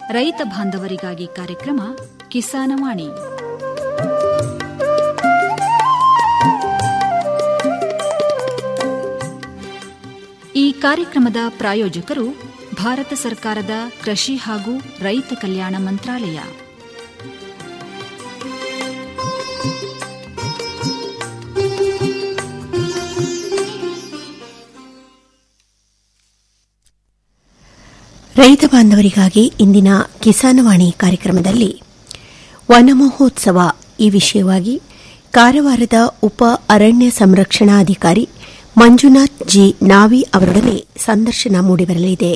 ರೈತ ಬಾಂಧವರಿಗಾಗಿ ಕಾರ್ಯಕ್ರಮ ಕಿಸಾನವಾಣಿ ಈ ಕಾರ್ಯಕ್ರಮದ ಪ್ರಾಯೋಜಕರು ಭಾರತ ಸರ್ಕಾರದ ಕೃಷಿ ಹಾಗೂ ರೈತ ಕಲ್ಯಾಣ ಮಂತ್ರಾಲಯ ರೈತ ಬಾಂಧವರಿಗಾಗಿ ಇಂದಿನ ಕಿಸಾನವಾಣಿ ಕಾರ್ಯಕ್ರಮದಲ್ಲಿ ವನಮಹೋತ್ಸವ ಈ ವಿಷಯವಾಗಿ ಕಾರವಾರದ ಉಪ ಅರಣ್ಯ ಸಂರಕ್ಷಣಾಧಿಕಾರಿ ಮಂಜುನಾಥ್ ಜಿ ನಾವಿ ಅವರೊಡನೆ ಸಂದರ್ಶನ ಮೂಡಿಬರಲಿದೆ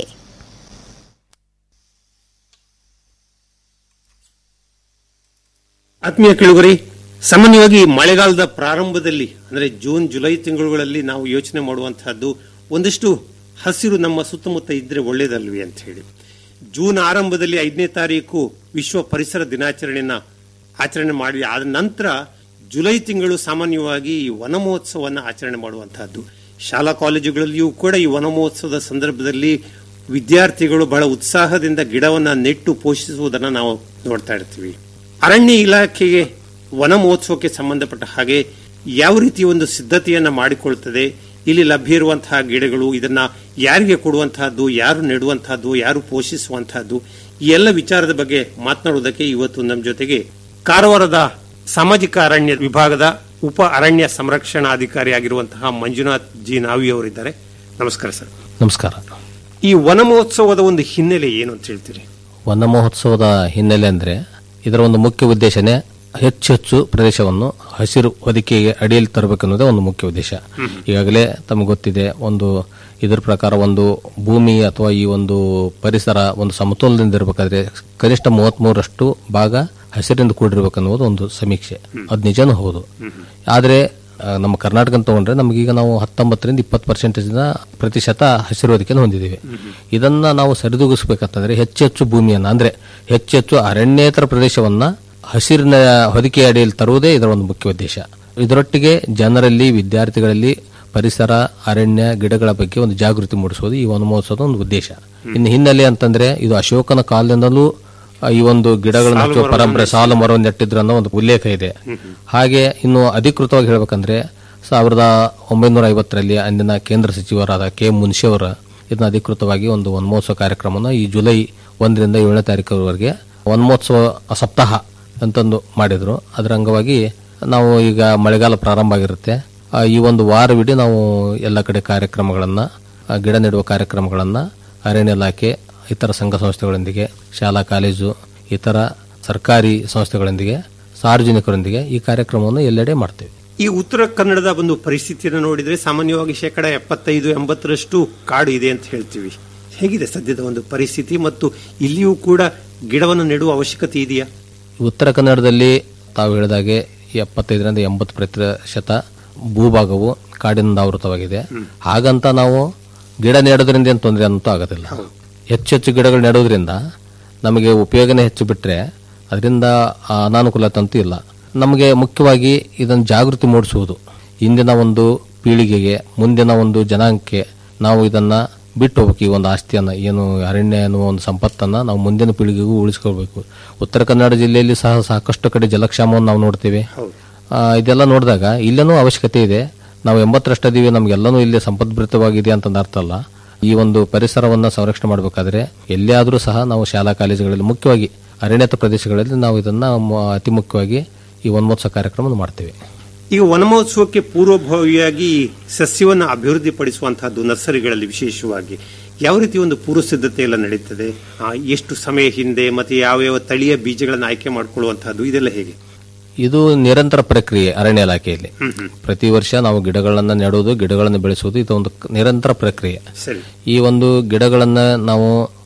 ಆತ್ಮೀಯ ಕೇಳುಗರಿ ಸಾಮಾನ್ಯವಾಗಿ ಮಳೆಗಾಲದ ಪ್ರಾರಂಭದಲ್ಲಿ ಅಂದರೆ ಜೂನ್ ಜುಲೈ ತಿಂಗಳುಗಳಲ್ಲಿ ನಾವು ಯೋಚನೆ ಮಾಡುವಂತಹದ್ದು ಒಂದಷ್ಟು ಹಸಿರು ನಮ್ಮ ಸುತ್ತಮುತ್ತ ಇದ್ರೆ ಒಳ್ಳೇದಲ್ವಿ ಅಂತ ಹೇಳಿ ಜೂನ್ ಆರಂಭದಲ್ಲಿ ಐದನೇ ತಾರೀಕು ವಿಶ್ವ ಪರಿಸರ ದಿನಾಚರಣೆಯನ್ನ ಆಚರಣೆ ಮಾಡಿ ಆದ ನಂತರ ಜುಲೈ ತಿಂಗಳು ಸಾಮಾನ್ಯವಾಗಿ ಈ ವನ ಮಹೋತ್ಸವವನ್ನು ಆಚರಣೆ ಮಾಡುವಂತಹದ್ದು ಶಾಲಾ ಕಾಲೇಜುಗಳಲ್ಲಿಯೂ ಕೂಡ ಈ ವನ ಮಹೋತ್ಸವದ ಸಂದರ್ಭದಲ್ಲಿ ವಿದ್ಯಾರ್ಥಿಗಳು ಬಹಳ ಉತ್ಸಾಹದಿಂದ ಗಿಡವನ್ನ ನೆಟ್ಟು ಪೋಷಿಸುವುದನ್ನು ನಾವು ನೋಡ್ತಾ ಇರ್ತೀವಿ ಅರಣ್ಯ ಇಲಾಖೆಗೆ ವನ ಮಹೋತ್ಸವಕ್ಕೆ ಸಂಬಂಧಪಟ್ಟ ಹಾಗೆ ಯಾವ ರೀತಿ ಒಂದು ಸಿದ್ಧತೆಯನ್ನ ಮಾಡಿಕೊಳ್ತದೆ ಇಲ್ಲಿ ಲಭ್ಯ ಇರುವಂತಹ ಗಿಡಗಳು ಇದನ್ನ ಯಾರಿಗೆ ಕೊಡುವಂತಹದ್ದು ಯಾರು ನೆಡುವಂತಹದ್ದು ಯಾರು ಪೋಷಿಸುವಂತಹದ್ದು ಈ ಎಲ್ಲ ವಿಚಾರದ ಬಗ್ಗೆ ಮಾತನಾಡುವುದಕ್ಕೆ ಇವತ್ತು ನಮ್ಮ ಜೊತೆಗೆ ಕಾರವಾರದ ಸಾಮಾಜಿಕ ಅರಣ್ಯ ವಿಭಾಗದ ಉಪ ಅರಣ್ಯ ಸಂರಕ್ಷಣಾಧಿಕಾರಿ ಆಗಿರುವಂತಹ ಮಂಜುನಾಥ್ ಜಿ ನಾವಿ ಅವರಿದ್ದಾರೆ ನಮಸ್ಕಾರ ಸರ್ ನಮಸ್ಕಾರ ಈ ವನ ಮಹೋತ್ಸವದ ಒಂದು ಹಿನ್ನೆಲೆ ಏನು ಅಂತ ಹೇಳ್ತೀರಿ ವನ ಮಹೋತ್ಸವದ ಹಿನ್ನೆಲೆ ಅಂದ್ರೆ ಇದರ ಒಂದು ಮುಖ್ಯ ಉದ್ದೇಶನೇ ಹೆಚ್ಚು ಹೆಚ್ಚು ಪ್ರದೇಶವನ್ನು ಹಸಿರು ಹೊದಿಕೆಗೆ ಅಡಿಯಲ್ಲಿ ತರಬೇಕನ್ನೋದೇ ಒಂದು ಮುಖ್ಯ ಉದ್ದೇಶ ಈಗಾಗಲೇ ತಮಗೆ ಗೊತ್ತಿದೆ ಒಂದು ಇದರ ಪ್ರಕಾರ ಒಂದು ಭೂಮಿ ಅಥವಾ ಈ ಒಂದು ಪರಿಸರ ಒಂದು ಸಮತೋಲನದಿಂದ ಇರಬೇಕಾದ್ರೆ ಕನಿಷ್ಠ ಮೂವತ್ಮೂರಷ್ಟು ಭಾಗ ಹಸಿರಿಂದ ಕೂಡಿರ್ಬೇಕನ್ನುವುದು ಒಂದು ಸಮೀಕ್ಷೆ ಅದು ನಿಜನೂ ಹೌದು ಆದರೆ ಆ, ನಮ್ಮ ಕರ್ನಾಟಕ ಅಂತ ತಗೊಂಡ್ರೆ ನಮಗೀಗ ನಾವು ಹತ್ತೊಂಬತ್ತರಿಂದ ಇಪ್ಪತ್ತು ಪರ್ಸೆಂಟೇಜ್ ಪ್ರತಿಶತ ಹಸಿರು ಹೊದಿಕೆಯನ್ನು ಹೊಂದಿದ್ದೀವಿ ಇದನ್ನ ನಾವು ಸರಿದೂಗಿಸಬೇಕಂತಂದ್ರೆ ಹೆಚ್ಚು ಹೆಚ್ಚು ಭೂಮಿಯನ್ನ ಅಂದ್ರೆ ಹೆಚ್ಚು ಹೆಚ್ಚು ಅರಣ್ಯೇತರ ಪ್ರದೇಶವನ್ನ ಹಸಿರಿನ ಹೊದಿಕೆ ಅಡಿಯಲ್ಲಿ ತರುವುದೇ ಇದರ ಒಂದು ಮುಖ್ಯ ಉದ್ದೇಶ ಇದರೊಟ್ಟಿಗೆ ಜನರಲ್ಲಿ ವಿದ್ಯಾರ್ಥಿಗಳಲ್ಲಿ ಪರಿಸರ ಅರಣ್ಯ ಗಿಡಗಳ ಬಗ್ಗೆ ಒಂದು ಜಾಗೃತಿ ಮೂಡಿಸುವುದು ಈ ವನ ಮಹೋತ್ಸವದ ಒಂದು ಉದ್ದೇಶ ಇನ್ನು ಹಿನ್ನೆಲೆ ಅಂತಂದ್ರೆ ಇದು ಅಶೋಕನ ಕಾಲದಿಂದಲೂ ಆ, ಈ ಒಂದು ಗಿಡಗಳನ್ನ ಹಚ್ಚುವ ಪರಂಪರೆ ಸಾಲು ಮರವನ್ನು ನೆಟ್ಟಿದ್ರು ಅನ್ನೋ ಒಂದು ಉಲ್ಲೇಖ ಇದೆ ಹಾಗೆ ಇನ್ನು ಅಧಿಕೃತವಾಗಿ ಹೇಳ್ಬೇಕಂದ್ರೆ ಸಾವಿರದ ಒಂಬೈನೂರ ಐವತ್ತರಲ್ಲಿ ಅಂದಿನ ಕೇಂದ್ರ ಸಚಿವರಾದ ಕೆ ಮುನ್ಷಿ ಅವರ ಇದನ್ನ ಅಧಿಕೃತವಾಗಿ ಒಂದು ವನ್ಮಹೋತ್ಸವ ಕಾರ್ಯಕ್ರಮನ ಈ ಜುಲೈ ಒಂದರಿಂದ ಏಳನೇ ತಾರೀಕುವರೆಗೆ ವನ್ಮಹೋತ್ಸವ ಸಪ್ತಾಹ ಅಂತಂದು ಮಾಡಿದ್ರು ಅದರ ಅಂಗವಾಗಿ ನಾವು ಈಗ ಮಳೆಗಾಲ ಪ್ರಾರಂಭ ಆಗಿರುತ್ತೆ ಆ, ಈ ಒಂದು ವಾರವಿಡೀ ನಾವು ಎಲ್ಲ ಕಡೆ ಕಾರ್ಯಕ್ರಮಗಳನ್ನ ಆ, ಗಿಡ ನೆಡುವ ಕಾರ್ಯಕ್ರಮಗಳನ್ನ ಅರಣ್ಯ ಇಲಾಖೆ ಇತರ ಸಂಘ ಸಂಸ್ಥೆಗಳೊಂದಿಗೆ ಶಾಲಾ ಕಾಲೇಜು ಇತರ ಸರ್ಕಾರಿ ಸಂಸ್ಥೆಗಳೊಂದಿಗೆ ಸಾರ್ವಜನಿಕರೊಂದಿಗೆ ಈ ಕಾರ್ಯಕ್ರಮವನ್ನು ಎಲ್ಲೆಡೆ ಮಾಡ್ತೇವೆ ಈ ಉತ್ತರ ಕನ್ನಡದ ಒಂದು ಪರಿಸ್ಥಿತಿಯನ್ನು ನೋಡಿದ್ರೆ ಸಾಮಾನ್ಯವಾಗಿ ಶೇಕಡ ಎಪ್ಪತ್ತೈದು ಎಂಬತ್ತರಷ್ಟು ಕಾಡು ಇದೆ ಅಂತ ಹೇಳ್ತೀವಿ ಹೇಗಿದೆ ಸದ್ಯದ ಒಂದು ಪರಿಸ್ಥಿತಿ ಮತ್ತು ಇಲ್ಲಿಯೂ ಕೂಡ ಗಿಡವನ್ನು ನೆಡುವ ಅವಶ್ಯಕತೆ ಇದೆಯಾ ಉತ್ತರ ಕನ್ನಡದಲ್ಲಿ ತಾವು ಹೇಳಿದಾಗೆ ಎಪ್ಪತ್ತೈದರಿಂದ ಎಂಬತ್ತು ಪ್ರತಿಶತ ಭೂಭಾಗವು ಕಾಡಿನಿಂದ ಆವೃತವಾಗಿದೆ ಹಾಗಂತ ನಾವು ಗಿಡ ನೆಡೋದ್ರಿಂದ ಏನು ತೊಂದರೆ ಅಂತೂ ಆಗೋದಿಲ್ಲ ಹೆಚ್ಚು ಹೆಚ್ಚು ಗಿಡಗಳು ನೆಡೋದ್ರಿಂದ ನಮಗೆ ಉಪಯೋಗನೇ ಹೆಚ್ಚು ಬಿಟ್ರೆ ಅದರಿಂದ ಅನಾನುಕೂಲತೆ ಅಂತೂ ಇಲ್ಲ ನಮಗೆ ಮುಖ್ಯವಾಗಿ ಇದನ್ನು ಜಾಗೃತಿ ಮೂಡಿಸುವುದು ಇಂದಿನ ಒಂದು ಪೀಳಿಗೆಗೆ ಮುಂದಿನ ಒಂದು ಜನಾಂಗಕ್ಕೆ ನಾವು ಇದನ್ನ ಬಿಟ್ಟು ಹೋಗ್ಬೇಕು ಈ ಒಂದು ಆಸ್ತಿಯನ್ನ ಏನು ಅರಣ್ಯ ಎನ್ನುವ ಒಂದು ಸಂಪತ್ತನ್ನ ನಾವು ಮುಂದಿನ ಪೀಳಿಗೆಗೂ ಉಳಿಸ್ಕೊಳ್ಬೇಕು ಉತ್ತರ ಕನ್ನಡ ಜಿಲ್ಲೆಯಲ್ಲಿ ಸಹ ಸಾಕಷ್ಟು ಕಡೆ ಜಲಕ್ಷಾಮವನ್ನು ನಾವು ನೋಡ್ತೇವೆ ಆ, ಇದೆಲ್ಲ ನೋಡಿದಾಗ ಇಲ್ಲೇನೂ ಅವಶ್ಯಕತೆ ಇದೆ ನಾವು ಎಂಬತ್ತರಷ್ಟು ಅದೀವಿ ನಮ್ಗೆಲ್ಲನೂ ಇಲ್ಲಿ ಸಂಪದ್ಭರಿತವಾಗಿದೆ ಅಂತ ಅರ್ಥ ಅಲ್ಲ ಈ ಒಂದು ಪರಿಸರವನ್ನ ಸಂರಕ್ಷಣೆ ಮಾಡಬೇಕಾದ್ರೆ ಎಲ್ಲೇ ಆದರೂ ಸಹ ನಾವು ಶಾಲಾ ಕಾಲೇಜುಗಳಲ್ಲಿ ಮುಖ್ಯವಾಗಿ ಅರಣ್ಯತ ಪ್ರದೇಶಗಳಲ್ಲಿ ನಾವು ಇದನ್ನ ಮ- ಅತಿ ಮುಖ್ಯವಾಗಿ ಈ ವನ್ಮೋತ್ಸವ ಕಾರ್ಯಕ್ರಮ ಮಾಡ್ತೇವೆ ಈಗ ವನಮಹೋತ್ಸವಕ್ಕೆ ಪೂರ್ವಭಾವಿಯಾಗಿ ಸಸ್ಯವನ್ನು ಅಭಿವೃದ್ಧಿ ಪಡಿಸುವಂತಹದ್ದು ನರ್ಸರಿಗಳಲ್ಲಿ ವಿಶೇಷವಾಗಿ ಯಾವ ರೀತಿ ಒಂದು ಪೂರ್ವ ಸಿದ್ಧತೆ ಎಲ್ಲ ನಡೀತದೆ ಆ, ಎಷ್ಟು ಸಮಯ ಹಿಂದೆ ಮತ್ತೆ ಯಾವ ಯಾವ ತಳಿಯ ಬೀಜಗಳನ್ನು ಆಯ್ಕೆ ಮಾಡಿಕೊಳ್ಳುವಂತಹದ್ದು ಇದೆಲ್ಲ ಹೇಗೆ ಇದು ನಿರಂತರ ಪ್ರಕ್ರಿಯೆ ಅರಣ್ಯ ಇಲಾಖೆಯಲ್ಲಿ ಪ್ರತಿ ವರ್ಷ ನಾವು ಗಿಡಗಳನ್ನ ನೆಡುವುದು ಗಿಡಗಳನ್ನು ಬೆಳೆಸುವುದು ಇದು ಒಂದು ಕ- ನಿರಂತರ ಪ್ರಕ್ರಿಯೆ ಸರಿ ಈ ಒಂದು ಗಿಡಗಳನ್ನ ನಾವು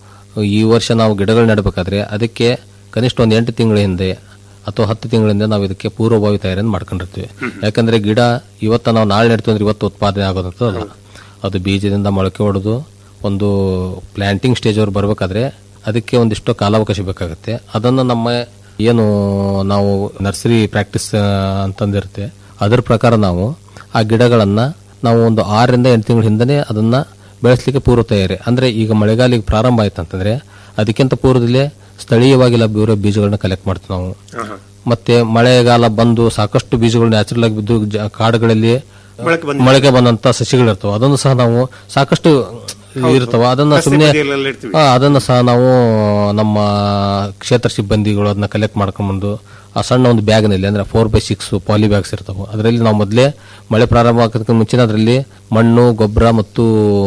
ಈ ವರ್ಷ ನಾವು ಗಿಡಗಳು ನೆಡಬೇಕಾದ್ರೆ ಅದಕ್ಕೆ ಕನಿಷ್ಠ ಒಂದು ಎಂಟು ತಿಂಗಳ ಹಿಂದೆ ಅಥವಾ ಹತ್ತು ತಿಂಗಳಿಂದ ನಾವು ಇದಕ್ಕೆ ಪೂರ್ವಭಾವಿ ತಯಾರಿಯನ್ನು ಮಾಡ್ಕೊಂಡಿರ್ತೀವಿ ಯಾಕಂದ್ರೆ ಗಿಡ ಇವತ್ತ ನಾವು ನಾಳೆ ನೆಡ್ತೀವಿ ಅಂದ್ರೆ ಇವತ್ತು ಉತ್ಪಾದನೆ ಆಗೋದಂತ ಅಲ್ಲ ಅದು ಬೀಜದಿಂದ ಮೊಳಕೆ ಹೊಡೆದು ಒಂದು ಪ್ಲಾಂಟಿಂಗ್ ಸ್ಟೇಜ್ ಅವ್ರು ಬರಬೇಕಾದ್ರೆ ಅದಕ್ಕೆ ಒಂದಿಷ್ಟು ಕಾಲಾವಕಾಶ ಬೇಕಾಗುತ್ತೆ ಅದನ್ನು ನಮ್ಮ ಏನು ನಾವು ನರ್ಸರಿ ಪ್ರಾಕ್ಟೀಸ್ ಅಂತಂದಿರುತ್ತೆ ಅದರ ಪ್ರಕಾರ ನಾವು ಆ ಗಿಡಗಳನ್ನ ನಾವು ಒಂದು ಆರರಿಂದ ಎಂಟು ತಿಂಗಳ ಹಿಂದನೇ ಅದನ್ನ ಬೆಳೆಸಲಿಕ್ಕೆ ಪೂರ್ವ ತಯಾರಿ ಅಂದ್ರೆ ಈಗ ಮಳೆಗಾಲಿಗೆ ಪ್ರಾರಂಭ ಆಯ್ತು ಅಂತಂದ್ರೆ ಅದಕ್ಕಿಂತ ಪೂರ್ವದಲ್ಲೇ ಸ್ಥಳೀಯವಾಗಿ ಲಭ್ಯವಿರೋ ಬೀಜಗಳನ್ನ ಕಲೆಕ್ಟ್ ಮಾಡ್ತೀವಿ ನಾವು ಆಹಾ. ಮತ್ತೆ ಮಳೆಗಾಲ ಬಂದು ಸಾಕಷ್ಟು ಬೀಜಗಳು ನ್ಯಾಚುರಲ್ ಆಗಿ ಬಿದ್ದು ಜ- ಕಾಡುಗಳಲ್ಲಿ ಮೊಳಕೆ ಬಂದ ಮೊಳಕೆ ಬಂದಂತ ಸಸಿಗಳಿರ್ತವೆ ಅದನ್ನು ಸಹ ನಾವು ಸಾಕಷ್ಟು ಇರ್ತವೆ ಅದನ್ನ ರಸ್ತೆ ಸುಮ್ಮನೆ ಬದಿಯಲ್ಲೆಲ್ಲ ಇಡ್ತೀವಿ. ಅದನ್ನ ಸಹ ನಾವು ನಮ್ಮ ಕ್ಷೇತ್ರ ಸಿಬ್ಬಂದಿಗಳು ಅದನ್ನ ಕಲೆಕ್ಟ್ ಮಾಡ್ಕೊಂಡ್ಬಂದು ಆ ಸಣ್ಣ ಒಂದು ಬ್ಯಾಗ್ನಲ್ಲಿ ಅಂದ್ರೆ four by six poly bags ಇರ್ತವೆ ಅದರಲ್ಲಿ ನಾವು ಮೊದಲೇ ಮಳೆ ಪ್ರಾರಂಭ ಆಗೋದಕ್ಕೆ ಮುಂಚಿನ ಅದರಲ್ಲಿ ಮಣ್ಣು ಗೊಬ್ಬರ ಮತ್ತು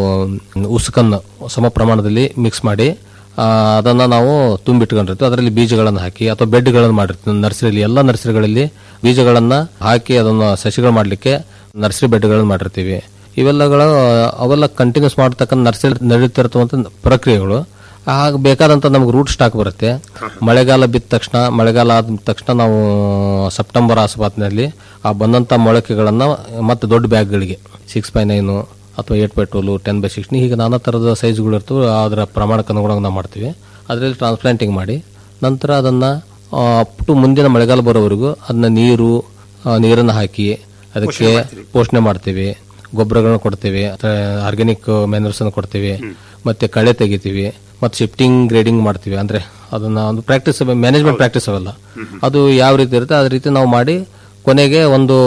ಉಸುಕನ್ನು ಸಮ ಪ್ರಮಾಣದಲ್ಲಿ ಮಿಕ್ಸ್ ಮಾಡಿ ಆ, ಅದನ್ನ ನಾವು ತುಂಬಿಟ್ಕೊಂಡಿರ್ತೀವಿ ಅದರಲ್ಲಿ ಬೀಜಗಳನ್ನು ಹಾಕಿ ಅಥವಾ ಬೆಡ್ಗಳನ್ನು ಮಾಡಿರ್ತೀವಿ ನರ್ಸರಿಯಲ್ಲಿ ಎಲ್ಲ ನರ್ಸರಿಗಳಲ್ಲಿ ಬೀಜಗಳನ್ನ ಹಾಕಿ ಅದನ್ನು ಸಸಿಗಳು ಮಾಡಲಿಕ್ಕೆ ನರ್ಸರಿ ಬೆಡ್ಗಳನ್ನು ಮಾಡಿರ್ತೀವಿ ಇವೆಲ್ಲಗಳು ಅವೆಲ್ಲ ಕಂಟಿನ್ಯೂಸ್ ಮಾಡ್ತಕ್ಕಂಥ ನರ್ಸರಿ ನಡೀತಿರ್ತವಂತ ಪ್ರಕ್ರಿಯೆಗಳು ಆಗ ಬೇಕಾದಂತ ನಮ್ಗೆ ರೂಟ್ ಸ್ಟಾಕ್ ಬರುತ್ತೆ ಮಳೆಗಾಲ ಬಿದ್ದ ತಕ್ಷಣ ಮಳೆಗಾಲ ಆದ ತಕ್ಷಣ ನಾವು ಸೆಪ್ಟೆಂಬರ್ ಆಸುಪಾತಿನಲ್ಲಿ ಆ ಬಂದಂತ ಮೊಳಕೆಗಳನ್ನ ಮತ್ತೆ ದೊಡ್ಡ ಬ್ಯಾಗ್ಗಳಿಗೆ ಸಿಕ್ಸ್ ಬೈ ನೈನು ಅಥವಾ eight by twelve ten by sixteen ಹೀಗೆ ನಾನಾ ಥರದ ಸೈಜ್ಗಳು ಇರ್ತವೆ ಅದರ ಪ್ರಮಾಣಕ್ಕೆ ಅನುಗುಣವಾಗಿ ನಾವು ಮಾಡ್ತೀವಿ ಅದರಲ್ಲಿ ಟ್ರಾನ್ಸ್ಪ್ಲಾಂಟಿಂಗ್ ಮಾಡಿ ನಂತರ ಅದನ್ನ ಅಪ್ ಟು ಮುಂದಿನ ಮಳೆಗಾಲ ಬರೋವರೆಗೂ ಅದನ್ನ ನೀರು ಆ, ನೀರನ್ನು ಹಾಕಿ ಅದಕ್ಕೆ ಪೋಷಣೆ ಮಾಡ್ತೀವಿ ಗೊಬ್ಬರಗಳನ್ನ ಕೊಡ್ತೀವಿ ಆರ್ಗ್ಯಾನಿಕ್ ಮ್ಯಾನರ್ಸ್ ಅನ್ನು ಕೊಡ್ತೀವಿ ಮತ್ತೆ ಕಳೆ ತೆಗಿತೀವಿ ಮತ್ತೆ ಶಿಫ್ಟಿಂಗ್ ಗ್ರೇಡಿಂಗ್ ಮಾಡ್ತೀವಿ ಅಂದ್ರೆ ಅದನ್ನ ಒಂದು ಪ್ರಾಕ್ಟೀಸ್ ಮ್ಯಾನೇಜ್ಮೆಂಟ್ ಪ್ರಾಕ್ಟೀಸ್ ಅವೆಲ್ಲ ಅದು ಯಾವ ರೀತಿ ಇರುತ್ತೆ ಅದೇ ರೀತಿ ನಾವು ಮಾಡಿ ಕೊನೆಗೆ ಒಂದು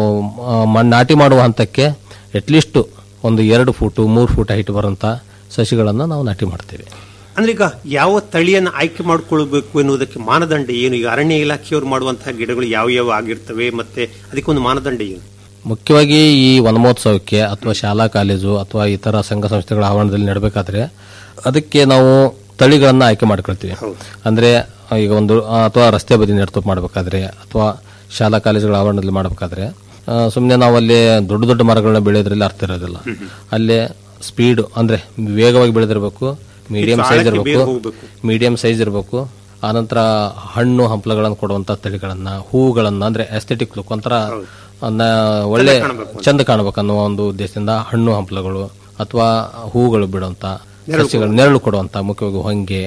ಆ, ಮಣ್ಣ್ ನಾಟಿ ಮಾಡುವ ಹಂತಕ್ಕೆ ಅಟ್ಲೀಸ್ಟ್ ಒಂದು ಎರಡು ಫೂಟು ಮೂರು ಫೂಟ್ ಹೈಟ್ ಬರೋಂಥ ಸಸಿಗಳನ್ನು ನಾವು ನಾಟಿ ಮಾಡ್ತೀವಿ ಅಂದ್ರೆ ಈಗ ಯಾವ ತಳಿಯನ್ನು ಆಯ್ಕೆ ಮಾಡಿಕೊಳ್ಬೇಕು ಎನ್ನುವುದಕ್ಕೆ ಮಾನದಂಡ ಏನು ಈಗ ಅರಣ್ಯ ಇಲಾಖೆಯವರು ಮಾಡುವಂತಹ ಗಿಡಗಳು ಯಾವ ಯಾವ ಆಗಿರ್ತವೆ ಮತ್ತೆ ಅದಕ್ಕೊಂದು ಮಾನದಂಡ ಏನು ಮುಖ್ಯವಾಗಿ ಈ ವನಮಹೋತ್ಸವಕ್ಕೆ ಅಥವಾ ಶಾಲಾ ಕಾಲೇಜು ಅಥವಾ ಇತರ ಸಂಘ ಸಂಸ್ಥೆಗಳ ಆವರಣದಲ್ಲಿ ನಡಬೇಕಾದ್ರೆ ಅದಕ್ಕೆ ನಾವು ತಳಿಗಳನ್ನ ಆಯ್ಕೆ ಮಾಡ್ಕೊಳ್ತೀವಿ ಅಂದ್ರೆ ಈಗ ಒಂದು ಆ, ಅಥವಾ ರಸ್ತೆ ಬದಿ ನೆಡ್ತುಪ್ ಮಾಡಬೇಕಾದ್ರೆ ಅಥವಾ ಶಾಲಾ ಕಾಲೇಜುಗಳ ಆವರಣದಲ್ಲಿ ಮಾಡಬೇಕಾದ್ರೆ ಸುಮ್ಮನೆ ನಾವು ಅಲ್ಲಿ ದೊಡ್ಡ ದೊಡ್ಡ ಮರಗಳನ್ನ ಬೆಳೆಯೋದ್ರಲ್ಲಿ ಅರ್ಥ ಇರೋದಿಲ್ಲ ಅಲ್ಲಿ ಸ್ಪೀಡ್ ಅಂದ್ರೆ ವೇಗವಾಗಿ ಬೆಳೆದಿರಬೇಕು ಮೀಡಿಯಂ ಸೈಜ್ ಆಳಕ್ಕೆ ಬೇಗ ಇರಬೇಕು ಹೋಗ್ಬೇಕು. ಮೀಡಿಯಂ ಸೈಜ್ ಇರಬೇಕು ಆನಂತರ ಹಣ್ಣು ಹಂಪಲಗಳನ್ನು ಕೊಡುವಂತ ತಳಿಗಳನ್ನ ಹೂವುಗಳನ್ನ ಅಂದ್ರೆ ಎಸ್ಥೆಟಿಕ್ ಲುಕ್ ಒಂಥರ ಅದನ್ನ ಒಳ್ಳೆ ಚಂದ ಕಾಣಬೇಕು ಅನ್ನುವ ಒಂದು ಉದ್ದೇಶದಿಂದ ಹಣ್ಣು ಹಂಪಲಗಳು ಅಥವಾ ಹೂಗಳು ಬಿಡುವಂತ ಸಸ್ಯಗಳು ನೆರಳು ಕೊಡುವಂತ ಮುಖ್ಯವಾಗಿ ಹೊಂಗೆ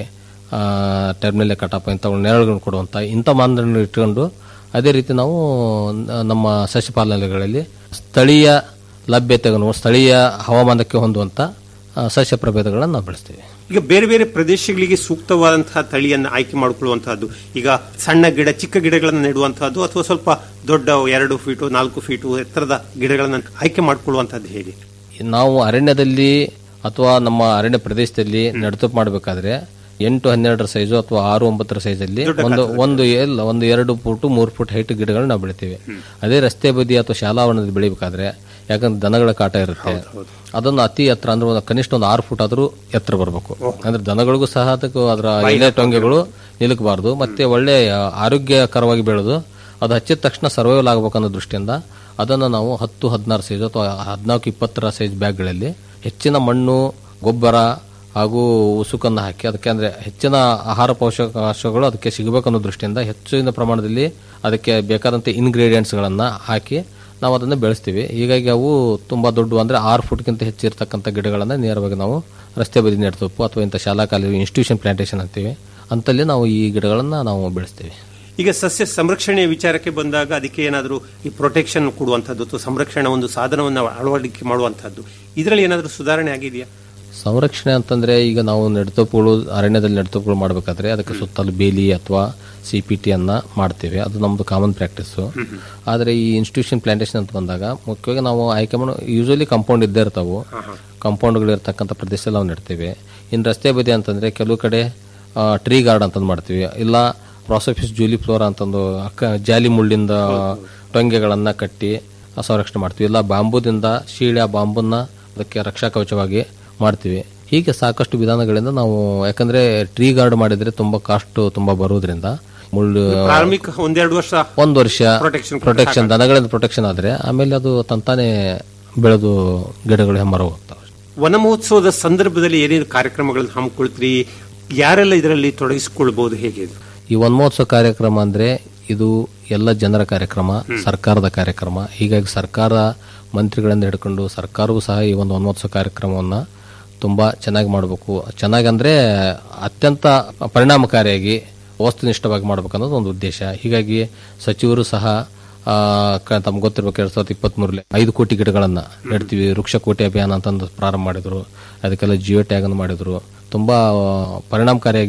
ಟರ್ಮಿನಲ್ ಕಟಾಪ ಇಂಥವು ನೆರಳುಗಳನ್ನು ಕೊಡುವಂತ ಇಂಥ ಮಾನದಂಡ ಇಟ್ಕೊಂಡು ಅದೇ ರೀತಿ ನಾವು ನ- ನಮ್ಮ ಸಸ್ಯ ಪಾಲನೆಗಳಲ್ಲಿ ಸ್ಥಳೀಯ ಲಭ್ಯತೆಗಳನ್ನು ಸ್ಥಳೀಯ ಹವಾಮಾನಕ್ಕೆ ಹೊಂದುವಂತ ಆ, ಸಸ್ಯ ಪ್ರಭೇದಗಳನ್ನು ನಾವು ಬೆಳೆಸ್ತೀವಿ ಈಗ ಬೇರೆ ಬೇರೆ ಪ್ರದೇಶಗಳಿಗೆ ಸೂಕ್ತವಾದಂತಹ ತಳಿಯನ್ನು ಆಯ್ಕೆ ಮಾಡಿಕೊಳ್ಳುವಂತಹದ್ದು ಈಗ ಸಣ್ಣ ಗಿಡ ಚಿಕ್ಕ ಗಿಡಗಳನ್ನು ನೆಡುವಂತಹದ್ದು ಅಥವಾ ಸ್ವಲ್ಪ ದೊಡ್ಡ ಎರಡು ಫೀಟು ನಾಲ್ಕು ಫೀಟು ಎತ್ತರದ ಗಿಡಗಳನ್ನು ಆಯ್ಕೆ ಮಾಡಿಕೊಳ್ಳುವಂತಹದ್ದು ಹೇಗೆ ನಾವು ಅರಣ್ಯದಲ್ಲಿ ಅಥವಾ ನಮ್ಮ ಅರಣ್ಯ ಪ್ರದೇಶದಲ್ಲಿ ನಡತಪ್ ಮಾಡಬೇಕಾದ್ರೆ ಎಂಟು ಹನ್ನೆರಡರ ಸೈಜು ಅಥವಾ ಆರು ಒಂಬತ್ತರ ಸೈಜಲ್ಲಿ ಒಂದು ಒಂದು ಎಲ್ಲ ಒಂದು ಎರಡು ಫುಟ್ ಮೂರು ಫುಟ್ ಹೈಟ್ ಗಿಡಗಳನ್ನ ನಾವು ಬೆಳಿತೀವಿ ಅದೇ ರಸ್ತೆ ಬದಿ ಅಥವಾ ಶಾಲಾ ಆವರಣದಲ್ಲಿ ಬೆಳಿಬೇಕಾದ್ರೆ ಯಾಕಂದ್ರೆ ದನಗಳ ಕಾಟ ಇರುತ್ತೆ ಅದನ್ನು ಅತಿ ಎತ್ತರ ಅಂದ್ರೆ ಒಂದು ಕನಿಷ್ಠ ಒಂದು ಆರು ಫುಟ್ ಆದ್ರೂ ಎತ್ತರ ಬರಬೇಕು ಅಂದ್ರೆ ದನಗಳಿಗೂ ಸಹ ಅದಕ್ಕೆ ಅದರ ಎಲೆ ಟೊಂಗೆಗಳು ನಿಲುಕಬಾರ್ದು ಮತ್ತೆ ಒಳ್ಳೆ ಆರೋಗ್ಯಕರವಾಗಿ ಬೆಳೆದು ಅದು ಹಚ್ಚಿದ ತಕ್ಷಣ ಸರ್ವೈವಲ್ ಆಗಬೇಕು ಅನ್ನೋ ದೃಷ್ಟಿಯಿಂದ ಅದನ್ನು ನಾವು ಹತ್ತು ಹದಿನಾರು ಸೈಜ್ ಅಥವಾ ಹದಿನಾಲ್ಕು ಇಪ್ಪತ್ತರ ಸೈಜ್ ಬ್ಯಾಗ್ಗಳಲ್ಲಿ ಹೆಚ್ಚಿನ ಮಣ್ಣು ಗೊಬ್ಬರ ಹಾಗೂ ಉಸುಕನ್ನು ಹಾಕಿ ಅದಕ್ಕೆ ಅಂದ್ರೆ ಹೆಚ್ಚಿನ ಆಹಾರ ಪೋಷಕಾಂಶಗಳು ಅದಕ್ಕೆ ಸಿಗಬೇಕನ್ನೋ ದೃಷ್ಟಿಯಿಂದ ಹೆಚ್ಚಿನ ಪ್ರಮಾಣದಲ್ಲಿ ಅದಕ್ಕೆ ಬೇಕಾದಂಥ ಇಂಗ್ರೀಡಿಯೆಂಟ್ಸ್ಗಳನ್ನು ಹಾಕಿ ನಾವು ಅದನ್ನು ಬೆಳೆಸ್ತೀವಿ ಹೀಗಾಗಿ ಅವು ತುಂಬಾ ದೊಡ್ಡ ಅಂದ್ರೆ ಆರು ಫುಟ್ಗಿಂತ ಹೆಚ್ಚಿರ್ತಕ್ಕಂಥ ಗಿಡಗಳನ್ನು ನೇರವಾಗಿ ನಾವು ರಸ್ತೆ ಬದಿ ನೆಡ್ತಪ್ಪು ಅಥವಾ ಇಂಥ ಶಾಲಾ ಕಾಲೇಜು ಇನ್ಸ್ಟಿಟ್ಯೂಷನ್ ಪ್ಲಾಂಟೇಶನ್ ಅಂತೀವಿ ಅಂತಲ್ಲಿ ನಾವು ಈ ಗಿಡಗಳನ್ನು ನಾವು ಬೆಳೆಸ್ತೀವಿ ಈಗ ಸಸ್ಯ ಸಂರಕ್ಷಣೆಯ ವಿಚಾರಕ್ಕೆ ಬಂದಾಗ ಅದಕ್ಕೆ ಏನಾದರೂ ಈ ಪ್ರೊಟೆಕ್ಷನ್ ಕೊಡುವಂತಹದ್ದು ಅಥವಾ ಸಂರಕ್ಷಣಾ ಒಂದು ಸಾಧನವನ್ನು ಅಳವಡಿಕೆ ಮಾಡುವಂತಹದ್ದು ಇದರಲ್ಲಿ ಏನಾದರೂ ಸುಧಾರಣೆ ಆಗಿದೆಯಾ ಸಂರಕ್ಷಣೆ ಅಂತಂದ್ರೆ ಈಗ ನಾವು ನೆಡ್ತಪ್ಪುಗಳು ಅರಣ್ಯದಲ್ಲಿ ನೆಡ್ತಪ್ಪುಗಳು ಮಾಡಬೇಕಾದ್ರೆ ಅದಕ್ಕೆ ಸುತ್ತಲೂ ಬೇಲಿ ಅಥವಾ ಸಿ ಪಿ ಟಿ ಅನ್ನ ಮಾಡ್ತೇವೆ ಅದು ನಮ್ದು ಕಾಮನ್ ಪ್ರಾಕ್ಟೀಸ್ ಆದ್ರೆ ಈ ಇನ್ಸ್ಟಿಟ್ಯೂಷನ್ ಪ್ಲಾಂಟೇಶನ್ ಅಂತ ಬಂದಾಗ ಮುಖ್ಯವಾಗಿ ನಾವು ಆಯ್ಕೆ ಮಾಡೋ ಯೂಶಲಿ ಕಾಂಪೌಂಡ್ ಇದ್ದೇ ಇರ್ತಾವು ಕಾಂಪೌಂಡ್ಗಳು ಇರ್ತಕ್ಕಂಥ ಪ್ರದೇಶದಲ್ಲಿ ನಾವು ನೆಡ್ತೇವೆ ಇನ್ನು ರಸ್ತೆ ಬದಿ ಅಂತಂದ್ರೆ ಕೆಲವು ಕಡೆ ಟ್ರೀ ಗಾರ್ಡ್ ಅಂತಂದು ಮಾಡ್ತೀವಿ ಇಲ್ಲ ಪ್ರಾಸೋಫಿಸ್ ಜೂಲಿ ಫ್ಲೋರಾ ಅಂತಂದು ಅಕ್ಕ ಜಾಲಿ ಮುಳ್ಳಿಂದ ಟೊಂಗೆಗಳನ್ನ ಕಟ್ಟಿ ಸಂರಕ್ಷಣೆ ಮಾಡ್ತೀವಿ ಇಲ್ಲ ಬಾಂಬುದಿಂದ ಶೀಳ ಬಾಂಬನ್ನ ಅದಕ್ಕೆ ರಕ್ಷಾ ಕವಚವಾಗಿ ಮಾಡ್ತೀವಿ ಹೀಗೆ ಸಾಕಷ್ಟು ವಿಧಾನಗಳಿಂದ ನಾವು ಯಾಕಂದ್ರೆ ಟ್ರೀ ಗಾರ್ಡ್ ಮಾಡಿದ್ರೆ ತುಂಬಾ ಕಾಸ್ಟ್ ತುಂಬಾ ಬರೋದ್ರಿಂದ ಮುಳ್ಳು ಪ್ರಾರಂಭಿಕ ಒಂದೆರಡು ವರ್ಷ ಒಂದು ವರ್ಷ Protection ಪ್ರೊಟೆಕ್ಷನ್ ದನಗಳಿಂದ ಪ್ರೊಟೆಕ್ಷನ್ ಆದ್ರೆ ಆಮೇಲೆ ಅದು ತಂತಾನೆ ಬೆಳೆದು ಗಿಡಗಳು ಹೆಮ್ಮರ ಹೋಗ್ತಾವೆ ವನ ಮಹೋತ್ಸವದ ಸಂದರ್ಭದಲ್ಲಿ ಏನೇನು ಕಾರ್ಯಕ್ರಮಗಳನ್ನು ಹಮ್ಮಿಕೊಳ್ತೀರಿ ಯಾರೆಲ್ಲ ಇದರಲ್ಲಿ ತೊಡಗಿಸಿಕೊಳ್ಬಹುದು ಹೇಗೆ ಇದು? ಈ ವನ್ಮಹೋತ್ಸವ ಕಾರ್ಯಕ್ರಮ ಅಂದ್ರೆ ಇದು ಎಲ್ಲ ಜನರ ಕಾರ್ಯಕ್ರಮ ಸರ್ಕಾರದ ಕಾರ್ಯಕ್ರಮ ಹೀಗಾಗಿ ಸರ್ಕಾರ ಮಂತ್ರಿಗಳಿಂದ ಹಿಡ್ಕೊಂಡು ಸರ್ಕಾರವೂ ಸಹ ಈ ಒಂದು ವನ್ಮಹೋತ್ಸವ ಕಾರ್ಯಕ್ರಮವನ್ನ ತುಂಬಾ ಚೆನ್ನಾಗಿ ಮಾಡಬೇಕು ಚೆನ್ನಾಗಿ ಅಂದ್ರೆ ಅತ್ಯಂತ ಪರಿಣಾಮಕಾರಿಯಾಗಿ ವಸ್ತುನಿಷ್ಠವಾಗಿ ಮಾಡ್ಬೇಕು ಅನ್ನೋದು ಒಂದು ಉದ್ದೇಶ ಹೀಗಾಗಿ ಸಚಿವರು ಸಹ ಆ, ಕ- ತಮ್ಗೆ ಗೊತ್ತಿರ್ಬೇಕು ಎರಡ್ ಸಾವಿರದ ಇಪ್ಪತ್ತ್ ಮೂರಲ್ಲಿ ಐದು ಕೋಟಿ ಗಿಡಗಳನ್ನ ನೆಡ್ತೀವಿ ವೃಕ್ಷ ಕೋಟಿ ಅಭಿಯಾನ ಅಂತಂದು ಪ್ರಾರಂಭ ಮಾಡಿದ್ರು ಅದಕ್ಕೆಲ್ಲ ಜಿಯೋ ಟ್ಯಾಗ್ ಅನ್ನು ಮಾಡಿದ್ರು ತುಂಬಾ ಆ, ಪರಿಣಾಮಕಾರಿಯಾಗಿ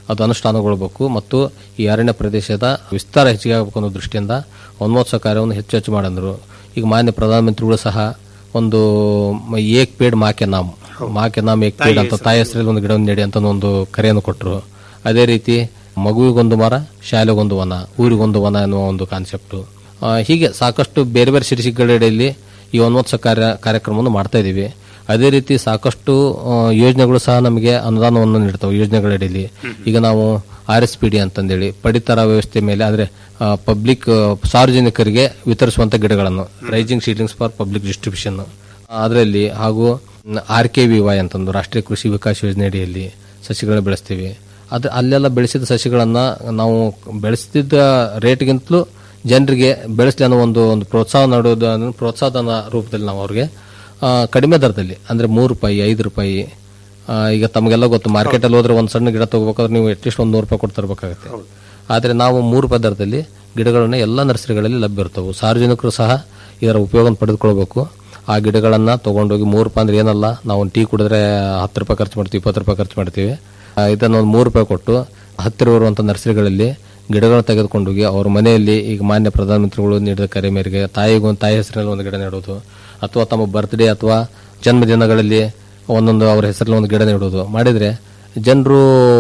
ಅದು ಅನುಷ್ಠಾನಗೊಳ್ಳಬೇಕು ಮತ್ತು ಈ ಅರಣ್ಯ ಪ್ರದೇಶದ ವಿಸ್ತಾರ ಹೆಚ್ಚಿಗೆ ಆಗಬೇಕು ಅನ್ನೋ ದೃಷ್ಟಿಯಿಂದ ವನಮಹೋತ್ಸವ ಕಾರ್ಯವನ್ನು ಹೆಚ್ಚು ಹೆಚ್ಚು ಮಾಡಂದ್ರು ಈಗ ಮಾನ್ಯ ಪ್ರಧಾನಮಂತ್ರಿಗಳು ಸಹ ಒಂದು ಮ- ಏಕ್ ಪೇಡ್ ಮಾಕೆ ನಾಮ್ ಮಾಕೆ ನಾಮ್ ಏಕ್ ಪೇಡ್ ಅಂತ ತಾಯಿ ಹೆಸರಲ್ಲಿ ಒಂದು ಗಿಡವನ್ನು ನೆಡಿ ಅಂತ ಒಂದು ಕರೆಯನ್ನು ಕೊಟ್ಟರು ಅದೇ ರೀತಿ ಮಗುವಿಗೊಂದು ಮರ ಶಾಲೆಗೊಂದು ವನ ಊರಿಗೊಂದು ವನ ಎನ್ನುವ ಒಂದು ಕಾನ್ಸೆಪ್ಟು ಹೀಗೆ ಸಾಕಷ್ಟು ಬೇರೆ ಬೇರೆ ಸಿಟಿಗಳಿಡೆಯಲ್ಲಿ ಈ ವನೋತ್ಸವ ಕಾರ್ಯ ಕಾರ್ಯಕ್ರಮವನ್ನು ಮಾಡ್ತಾ ಇದ್ದೀವಿ ಅದೇ ರೀತಿ ಸಾಕಷ್ಟು ಆ, ಯೋಜನೆಗಳು ಸಹ ನಮಗೆ ಅನುದಾನವನ್ನು ನೀಡ್ತವೆ ಯೋಜನೆಗಳಡಿಯಲ್ಲಿ ಈಗ ನಾವು ಆರ್ ಎಸ್ ಪಿ ಡಿ ಅಂತಂದೇಳಿ ಪಡಿತರ ವ್ಯವಸ್ಥೆ ಮೇಲೆ ಆದರೆ ಪಬ್ಲಿಕ್ ಸಾರ್ವಜನಿಕರಿಗೆ ವಿತರಿಸುವಂತ ಗಿಡಗಳನ್ನು raising seedlings for public distribution ಅದರಲ್ಲಿ ಹಾಗೂ ಆರ್ ಕೆ ವಿ ವೈ ಅಂತಂದು ರಾಷ್ಟ್ರೀಯ ಕೃಷಿ ವಿಕಾಸ ಯೋಜನೆ ಅಡಿಯಲ್ಲಿ ಸಸಿಗಳನ್ನು ಬೆಳೆಸ್ತೀವಿ ಅದು ಅಲ್ಲೆಲ್ಲ ಬೆಳೆಸಿದ ಸಸಿಗಳನ್ನು ನಾವು ಬೆಳೆಸಿದ ರೇಟ್ಗಿಂತಲೂ ಜನರಿಗೆ ಬೆಳೆಸಲಿ ಅನ್ನೋ ಒಂದು ಒಂದು ಪ್ರೋತ್ಸಾಹ ನೀಡೋದು ಅದನ್ನು ಪ್ರೋತ್ಸಾಹದ ರೂಪದಲ್ಲಿ ನಾವು ಅವ್ರಿಗೆ ಆ, ಕಡಿಮೆ ದರದಲ್ಲಿ ಅಂದರೆ ಮೂರು ರೂಪಾಯಿ ಐದು ರೂಪಾಯಿ ಆ, ಈಗ ತಮಗೆಲ್ಲ ಗೊತ್ತು ಮಾರ್ಕೆಟಲ್ಲಿ ಹೋದ್ರೆ ಒಂದು ಸಣ್ಣ ಗಿಡ ತಗೋಬೇಕಾದ್ರೆ ನೀವು ಅಟ್ಲೀಸ್ಟ್ ಒಂದು ನೂರು ರೂಪಾಯಿ ಕೊಟ್ಟು ತರಬೇಕಾಗುತ್ತೆ ಆದರೆ ನಾವು ಮೂರು ರೂಪಾಯಿ ದರದಲ್ಲಿ ಗಿಡಗಳನ್ನು ಎಲ್ಲ ನರ್ಸರಿಗಳಲ್ಲಿ ಲಭ್ಯ ಇರ್ತವೆ ಸಾರ್ವಜನಿಕರು ಸಹ ಇದರ ಉಪಯೋಗ ಪಡೆದುಕೊಳ್ಬೇಕು ಆ ಗಿಡಗಳನ್ನು ತೊಗೊಂಡೋಗಿ ಮೂರು ರೂಪಾಯಿ ಅಂದ್ರೆ ಏನಲ್ಲ ನಾವು ಒಂದು ಟೀ ಕುಡಿದ್ರೆ ಹತ್ತು ರೂಪಾಯಿ ಖರ್ಚು ಮಾಡ್ತೀವಿ ಇಪ್ಪತ್ತು ರೂಪಾಯಿ ಖರ್ಚು ಮಾಡ್ತೀವಿ ಆ, ಇದನ್ನು ಒಂದು ಮೂರು ರೂಪಾಯಿ ಕೊಟ್ಟು ಹತ್ತಿರ ಇರುವಂಥ ನರ್ಸರಿಗಳಲ್ಲಿ ಗಿಡಗಳನ್ನು ತೆಗೆದುಕೊಂಡೋಗಿ ಅವ್ರ ಮನೆಯಲ್ಲಿ ಈಗ ಮಾನ್ಯ ಪ್ರಧಾನಮಂತ್ರಿಗಳು ನೀಡಿದ ಕರೆ ಮೇರೆಗೆ ತಾಯಿಗೊಂದು ತಾಯಿ ಹೆಸರಿನಲ್ಲಿ ಒಂದು ಗಿಡ ನೆಡೋದು ಅಥವಾ ತಮ್ಮ ಬರ್ತ್ಡೇ ಅಥವಾ ಜನ್ಮದಿನಗಳಲ್ಲಿ ಒಂದೊಂದು ಅವರ ಹೆಸರಲ್ಲಿ ಒಂದು ಗಿಡ ನೆಡೋದು ಮಾಡಿದರೆ ಜನರು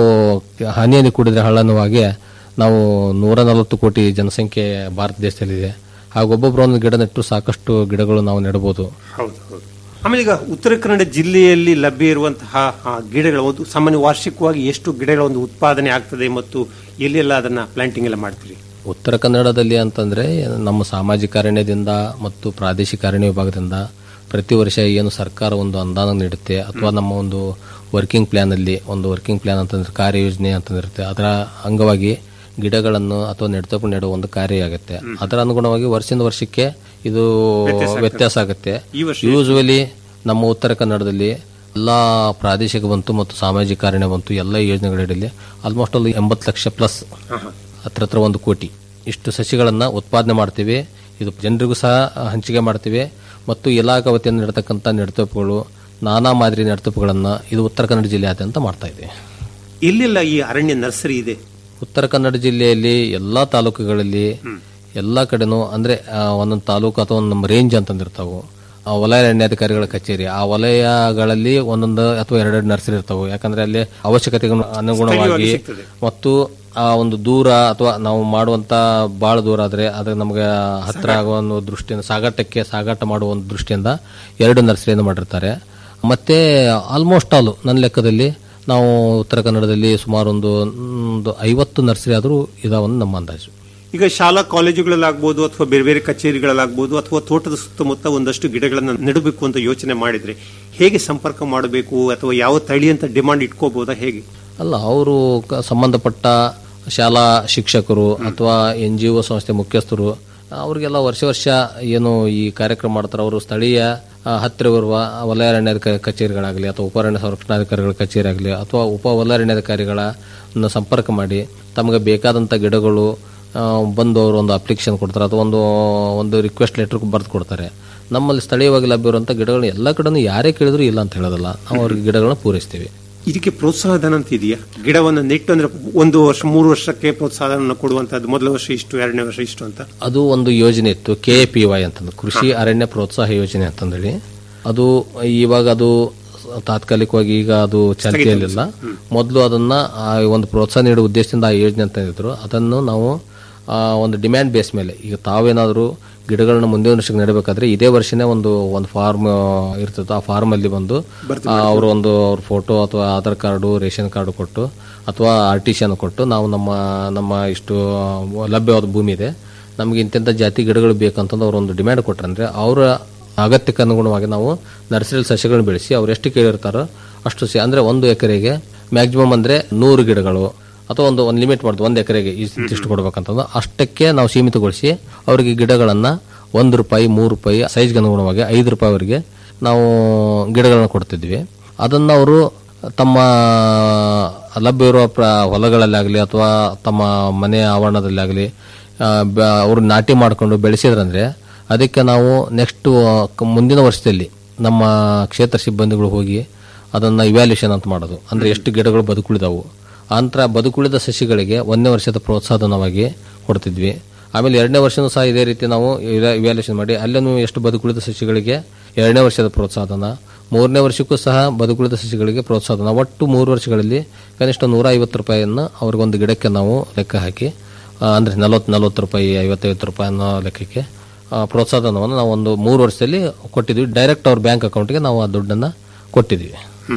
ಹನಿಯಲ್ಲಿ ಕೂಡಿದ್ರೆ ಹಳ್ಳನ್ನುವಾಗೆ ನಾವು ನೂರ ನಲವತ್ತು ಕೋಟಿ ಜನಸಂಖ್ಯೆ ಭಾರತ ದೇಶದಲ್ಲಿದೆ ಹಾಗೂ ಒಬ್ಬೊಬ್ಬರು ಒಂದು ಗಿಡ ನೆಟ್ಟು ಸಾಕಷ್ಟು ಗಿಡಗಳು ನಾವು ನೆಡಬಹುದು ಹೌದು ಹೌದು ಆಮೇಲೆ ಈಗ ಉತ್ತರ ಕನ್ನಡ ಜಿಲ್ಲೆಯಲ್ಲಿ ಲಭ್ಯ ಇರುವಂತಹ ಆ, ಗಿಡಗಳ ಒಂದು ಸಾಮಾನ್ಯ ವಾರ್ಷಿಕವಾಗಿ ಎಷ್ಟು ಗಿಡಗಳ ಒಂದು ಉತ್ಪಾದನೆ ಆಗ್ತದೆ ಮತ್ತು ಎಲ್ಲೆಲ್ಲ ಅದನ್ನ ಪ್ಲಾಂಟಿಂಗ್ ಎಲ್ಲ ಮಾಡ್ತೀರಿ ಉತ್ತರ ಕನ್ನಡದಲ್ಲಿ ಅಂತಂದ್ರೆ ನಮ್ಮ ಸಾಮಾಜಿಕ ಅರಣ್ಯದಿಂದ ಮತ್ತು ಪ್ರಾದೇಶಿಕ ಅರಣ್ಯ ವಿಭಾಗದಿಂದ ಪ್ರತಿ ವರ್ಷ ಏನು ಸರ್ಕಾರ ಒಂದು ಅನುದಾನ ನೀಡುತ್ತೆ ಅಥವಾ ನಮ್ಮ ಒಂದು ವರ್ಕಿಂಗ್ ಪ್ಲಾನ್ ಅಲ್ಲಿ ಒಂದು ವರ್ಕಿಂಗ್ ಪ್ಲಾನ್ ಅಂತಂದ್ರೆ ಕಾರ್ಯಯೋಜನೆ ಅಂತಂದಿರುತ್ತೆ ಅದರ ಅಂಗವಾಗಿ ಗಿಡಗಳನ್ನು ಅಥವಾ ನೆಡ್ತಪ್ಪು ನೆಡುವ ಒಂದು ಕಾರ್ಯ ಆಗುತ್ತೆ ಅದರ ಅನುಗುಣವಾಗಿ ವರ್ಷದಿಂದ ವರ್ಷಕ್ಕೆ ಇದು ವ್ಯತ್ಯಾಸ ಆಗುತ್ತೆ ಈ ವರ್ಷ ಯೂಶುವಲಿ ನಮ್ಮ ಉತ್ತರ ಕನ್ನಡದಲ್ಲಿ ಎಲ್ಲಾ ಪ್ರಾದೇಶಿಕ ಬಂತು ಮತ್ತು ಸಾಮಾಜಿಕ ಅರಣ್ಯ ಬಂತು ಎಲ್ಲ ಯೋಜನೆಗಳಲ್ಲಿ ಆಲ್ಮೋಸ್ಟ್ ಅಲ್ಲಿ ಎಂಬತ್ತು ಲಕ್ಷ ಪ್ಲಸ್ ಹತ್ರ ಹತ್ರ ಒಂದು ಕೋಟಿ ಇಷ್ಟು ಸಸಿಗಳನ್ನು ಉತ್ಪಾದನೆ ಮಾಡ್ತೀವಿ ಇದು ಜನರಿಗೂ ಸಹ ಹಂಚಿಕೆ ಮಾಡ್ತೀವಿ ಮತ್ತು ಇಲಾಖಾ ವತಿಯಿಂದ ನೆಡ್ತಕ್ಕಂಥ ನೆಡತಪ್ಪುಗಳು ನಾನಾ ಮಾದರಿ ನೆಡತಪ್ಪುಗಳನ್ನು ಇದು ಉತ್ತರ ಕನ್ನಡ ಜಿಲ್ಲೆಯಾದ್ಯಂತ ಮಾಡ್ತಾ ಇದ್ದೀವಿ ಎಲ್ಲೆಲ್ಲ ಈ ಅರಣ್ಯ ನರ್ಸರಿ ಇದೆ ಉತ್ತರ ಕನ್ನಡ ಜಿಲ್ಲೆಯಲ್ಲಿ ಎಲ್ಲಾ ತಾಲೂಕುಗಳಲ್ಲಿ ಎಲ್ಲಾ ಕಡೆನೂ ಅಂದ್ರೆ ಆ, ಒಂದೊಂದು ತಾಲೂಕು ಅಥವಾ ಒಂದು ನಮ್ಮ ರೇಂಜ್ ಅಂತಂದಿರ್ತಾವು ಆ ವಲಯ ಅರಣ್ಯಾಧಿಕಾರಿಗಳ ಕಚೇರಿ ಆ ವಲಯಗಳಲ್ಲಿ ಒಂದೊಂದು ಅಥವಾ ಎರಡೆರಡು ನರ್ಸರಿ ಇರ್ತಾವೆ ಯಾಕಂದ್ರೆ ಅಲ್ಲಿ ಅವಶ್ಯಕತೆಗೆ ಅನುಗುಣವಾಗಿ ಸಿಗ್ತದೆ. ಮತ್ತು ಆ ಒಂದು ದೂರ ಅಥವಾ ನಾವು ಮಾಡುವಂತ ಬಹಳ ದೂರ ಆದ್ರೆ ಅದು ನಮಗೆ ಹತ್ರ ಆಗುವ ಒಂದು ದೃಷ್ಟಿಯಿಂದ ಸಾಗಾಟಕ್ಕೆ ಸಾಗಾಟ ಮಾಡುವ ಒಂದು ದೃಷ್ಟಿಯಿಂದ ಎರಡು ನರ್ಸರಿಯನ್ನು ಮಾಡಿರ್ತಾರೆ ಮತ್ತೆ ಆಲ್ಮೋಸ್ಟ್ ಆಲ್ ನನ್ನ ಲೆಕ್ಕದಲ್ಲಿ ನಾವು ಉತ್ತರ ಕನ್ನಡದಲ್ಲಿ ಸುಮಾರು ಒಂದು ಒಂದು ಐವತ್ತು ನರ್ಸರಿ ಆದರೂ ಇದಾವನ್ನು ನಮ್ಮ ಅಂದಾಜು ಈಗ ಶಾಲಾ ಕಾಲೇಜುಗಳಲ್ಲಾಗ್ಬೋದು ಅಥವಾ ಬೇರೆ ಬೇರೆ ಕಚೇರಿಗಳಲ್ಲಾಗ್ಬೋದು ಅಥವಾ ತೋಟದ ಸುತ್ತಮುತ್ತ ಒಂದಷ್ಟು ಗಿಡಗಳನ್ನು ನೆಡಬೇಕು ಅಂತ ಯೋಚನೆ ಮಾಡಿದ್ರೆ ಹೇಗೆ ಸಂಪರ್ಕ ಮಾಡಬೇಕು ಅಥವಾ ಯಾವ ತಳಿ ಅಂತ ಡಿಮಾಂಡ್ ಇಟ್ಕೋಬಹುದಾ ಹೇಗೆ ಅಲ್ಲ ಅವರು ಸಂಬಂಧಪಟ್ಟ ಶಾಲಾ ಶಿಕ್ಷಕರು ಅಥವಾ ಎನ್ ಜಿ ಒ ಸಂಸ್ಥೆ ಮುಖ್ಯಸ್ಥರು ಅವ್ರಿಗೆಲ್ಲ ವರ್ಷ ವರ್ಷ ಏನು ಈ ಕಾರ್ಯಕ್ರಮ ಮಾಡ್ತಾರೆ ಅವರು ಸ್ಥಳೀಯ ಆ, ಹತ್ತಿರವಿರುವ ವಲಯ ಅರಣ್ಯಾಧಿಕಾರಿ ಕಚೇರಿಗಳಾಗಲಿ ಅಥವಾ ಉಪ ಅರಣ್ಯ ಸಂರಕ್ಷಣಾಧಿಕಾರಿಗಳ ಕಚೇರಿ ಆಗಲಿ ಅಥವಾ ಉಪ ವಲಯ ಅರಣ್ಯಾಧಿಕಾರಿಗಳನ್ನ ಸಂಪರ್ಕ ಮಾಡಿ ತಮಗೆ ಬೇಕಾದಂಥ ಗಿಡಗಳು ಆ, ಬಂದು ಅವರು ಒಂದು ಅಪ್ಲಿಕೇಶನ್ ಕೊಡ್ತಾರೆ ಅಥವಾ ಒಂದು ಒಂದು ರಿಕ್ವೆಸ್ಟ್ ಲೆಟರ್ ಬರೆದು ಕೊಡ್ತಾರೆ ನಮ್ಮಲ್ಲಿ ಸ್ಥಳೀಯವಾಗಿ ಲಭ್ಯ ಇರುವಂಥ ಗಿಡಗಳನ್ನ ಎಲ್ಲ ಕಡೆನೂ ಯಾರೇ ಕೇಳಿದ್ರು ಇಲ್ಲ ಅಂತ ಹೇಳೋದಲ್ಲ ನಾವು ಅವ್ರಿಗೆ ಗಿಡಗಳನ್ನ ಪೂರೈಸ್ತೀವಿ ಇದಕ್ಕೆ ಪ್ರೋತ್ಸಾಹಧನ ಅಂತ ಇದೆಯಾ ಗಿಡವನ್ನು ನೆಟ್ಟು ಅಂದ್ರೆ ಒಂದು ವರ್ಷ ಮೂರು ವರ್ಷಕ್ಕೆ ಪ್ರೋತ್ಸಾಹಧನ ಕೊಡುವಂತದ್ದು ಮೊದಲ ವರ್ಷ ಇಷ್ಟು ಎರಡನೇ ವರ್ಷ ಇಷ್ಟು ಅಂತ ಅದು ಒಂದು ಯೋಜನೆ ಇತ್ತು ಕೆ ಎ ಪಿ ವೈ ಅಂತಂದು ಕೃಷಿ ಅರಣ್ಯ ಪ್ರೋತ್ಸಾಹ ಯೋಜನೆ ಅಂತಂದೇಳಿ ಅದು ಇವಾಗ ಅದು ತಾತ್ಕಾಲಿಕವಾಗಿ ಈಗ ಅದು ಚಾಲ್ತಿಯಲ್ಲಿಲ್ಲ ಮೊದಲು ಅದನ್ನ ಆ ಒಂದು ಪ್ರೋತ್ಸಾಹ ನೀಡುವ ಉದ್ದೇಶದಿಂದ ಆ ಯೋಜನೆ ಅಂತ ಇದ್ರು ಅದನ್ನು ನಾವು ಆ, ಒಂದು ಡಿಮ್ಯಾಂಡ್ ಬೇಸ್ ಮೇಲೆ ಈಗ ತಾವೇನಾದರೂ ಗಿಡಗಳನ್ನ ಮುಂದಿನ ವರ್ಷಕ್ಕೆ ನೆಡಬೇಕಾದ್ರೆ ಇದೇ ವರ್ಷನೇ ಒಂದು ಒಂದು ಫಾರ್ಮ್ ಇರ್ತದೆ ಆ ಫಾರ್ಮ್ ಅಲ್ಲಿ ಬಂದು ಅವರು ಒಂದು ಅವ್ರ ಫೋಟೋ ಅಥವಾ ಆಧಾರ್ ಕಾರ್ಡು ರೇಷನ್ ಕಾರ್ಡು ಕೊಟ್ಟು ಅಥವಾ ಆರ್ ಟಿ ಸಿಯನ್ನು ಕೊಟ್ಟು ನಾವು ನಮ್ಮ ನಮ್ಮ ಇಷ್ಟು ಲಭ್ಯವಾದ ಭೂಮಿ ಇದೆ ನಮಗೆ ಇಂತೆಂಥ ಜಾತಿ ಗಿಡಗಳು ಬೇಕಂತಂದು ಅವ್ರು ಒಂದು ಡಿಮ್ಯಾಂಡ್ ಕೊಟ್ರಂದ್ರೆ ಅವರ ಅಗತ್ಯಕ್ಕೆ ಅನುಗುಣವಾಗಿ ನಾವು ನರ್ಸರಿ ಸಸ್ಯಗಳನ್ನ ಬೆಳೆಸಿ ಅವ್ರು ಎಷ್ಟು ಕೇಳಿರ್ತಾರೋ ಅಷ್ಟು ಸಿ ಅಂದ್ರೆ ಒಂದು ಎಕರೆಗೆ ಮ್ಯಾಕ್ಸಿಮಮ್ ಅಂದ್ರೆ ನೂರು ಗಿಡಗಳು ಅಥವಾ ಒಂದು ಒಂದು ಲಿಮಿಟ್ ಮಾಡ್ತೀವಿ ಒಂದು ಎಕರೆಗೆ ಇಷ್ಟು ಕೊಡ್ಬೇಕಂತಂದು ಅಷ್ಟಕ್ಕೆ ನಾವು ಸೀಮಿತಗೊಳಿಸಿ ಅವರಿಗೆ ಗಿಡಗಳನ್ನ ಒಂದು ರೂಪಾಯಿ ಮೂರು ರೂಪಾಯಿ ಸೈಜ್ಗೆ ಅನುಗುಣವಾಗಿ ಐದು ರೂಪಾಯಿವರೆಗೆ ನಾವು ಗಿಡಗಳನ್ನ ಕೊಡ್ತಿದ್ವಿ ಅದನ್ನ ಅವರು ತಮ್ಮ ಲಭ್ಯ ಇರುವ ಪ್ರ ಹೊಲಗಳಲ್ಲಾಗಲಿ ಅಥವಾ ತಮ್ಮ ಮನೆ ಆವರಣದಲ್ಲಾಗಲಿ ಅವರು ನಾಟಿ ಮಾಡಿಕೊಂಡು ಬೆಳೆಸಿದ್ರಂದ್ರೆ ಅದಕ್ಕೆ ನಾವು ನೆಕ್ಸ್ಟ್ ಮುಂದಿನ ವರ್ಷದಲ್ಲಿ ನಮ್ಮ ಕ್ಷೇತ್ರ ಸಿಬ್ಬಂದಿಗಳು ಹೋಗಿ ಅದನ್ನ ಇವ್ಯಾಲ್ಯೂಷನ್ ಅಂತ ಮಾಡೋದು ಅಂದ್ರೆ ಎಷ್ಟು ಗಿಡಗಳು ಬದುಕುಳಿದಾವು ಆನಂತರ ಬದುಕುಳಿದ ಸಸಿಗಳಿಗೆ ಒಂದನೇ ವರ್ಷದ ಪ್ರೋತ್ಸಾಹಧನವಾಗಿ ಕೊಡ್ತಿದ್ವಿ ಆಮೇಲೆ ಎರಡನೇ ವರ್ಷನೂ ಸಹ ಇದೇ ರೀತಿ ನಾವು ಇವ್ಯಾಲ್ಯೂಷನ್ ಮಾಡಿ ಅಲ್ಲೂ ಎಷ್ಟು ಬದುಕುಳಿದ ಸಸಿಗಳಿಗೆ ಎರಡನೇ ವರ್ಷದ ಪ್ರೋತ್ಸಾಹಧನ ಮೂರನೇ ವರ್ಷಕ್ಕೂ ಸಹ ಬದುಕುಳಿದ ಸಸಿಗಳಿಗೆ ಪ್ರೋತ್ಸಾಹಧನ ಒಟ್ಟು ಮೂರು ವರ್ಷಗಳಲ್ಲಿ ಕನಿಷ್ಠ ನೂರ ಐವತ್ತು ರೂಪಾಯಿಯನ್ನು ಅವ್ರಿಗೊಂದು ಗಿಡಕ್ಕೆ ನಾವು ಲೆಕ್ಕ ಹಾಕಿ ಆ, ಅಂದ್ರೆ ನಲವತ್ತು ನಲವತ್ತು ರೂಪಾಯಿ ಐವತ್ತೈವತ್ತು ರೂಪಾಯಿ ಅನ್ನೋ ಲೆಕ್ಕಕ್ಕೆ ಆ, ಪ್ರೋತ್ಸಾಹಧನವನ್ನು ನಾವು ಒಂದು ಮೂರು ವರ್ಷದಲ್ಲಿ ಕೊಟ್ಟಿದ್ವಿ ಡೈರೆಕ್ಟ್ ಅವ್ರ ಬ್ಯಾಂಕ್ ಅಕೌಂಟ್ಗೆ ನಾವು ಆ ದುಡ್ಡನ್ನು ಕೊಟ್ಟಿದ್ವಿ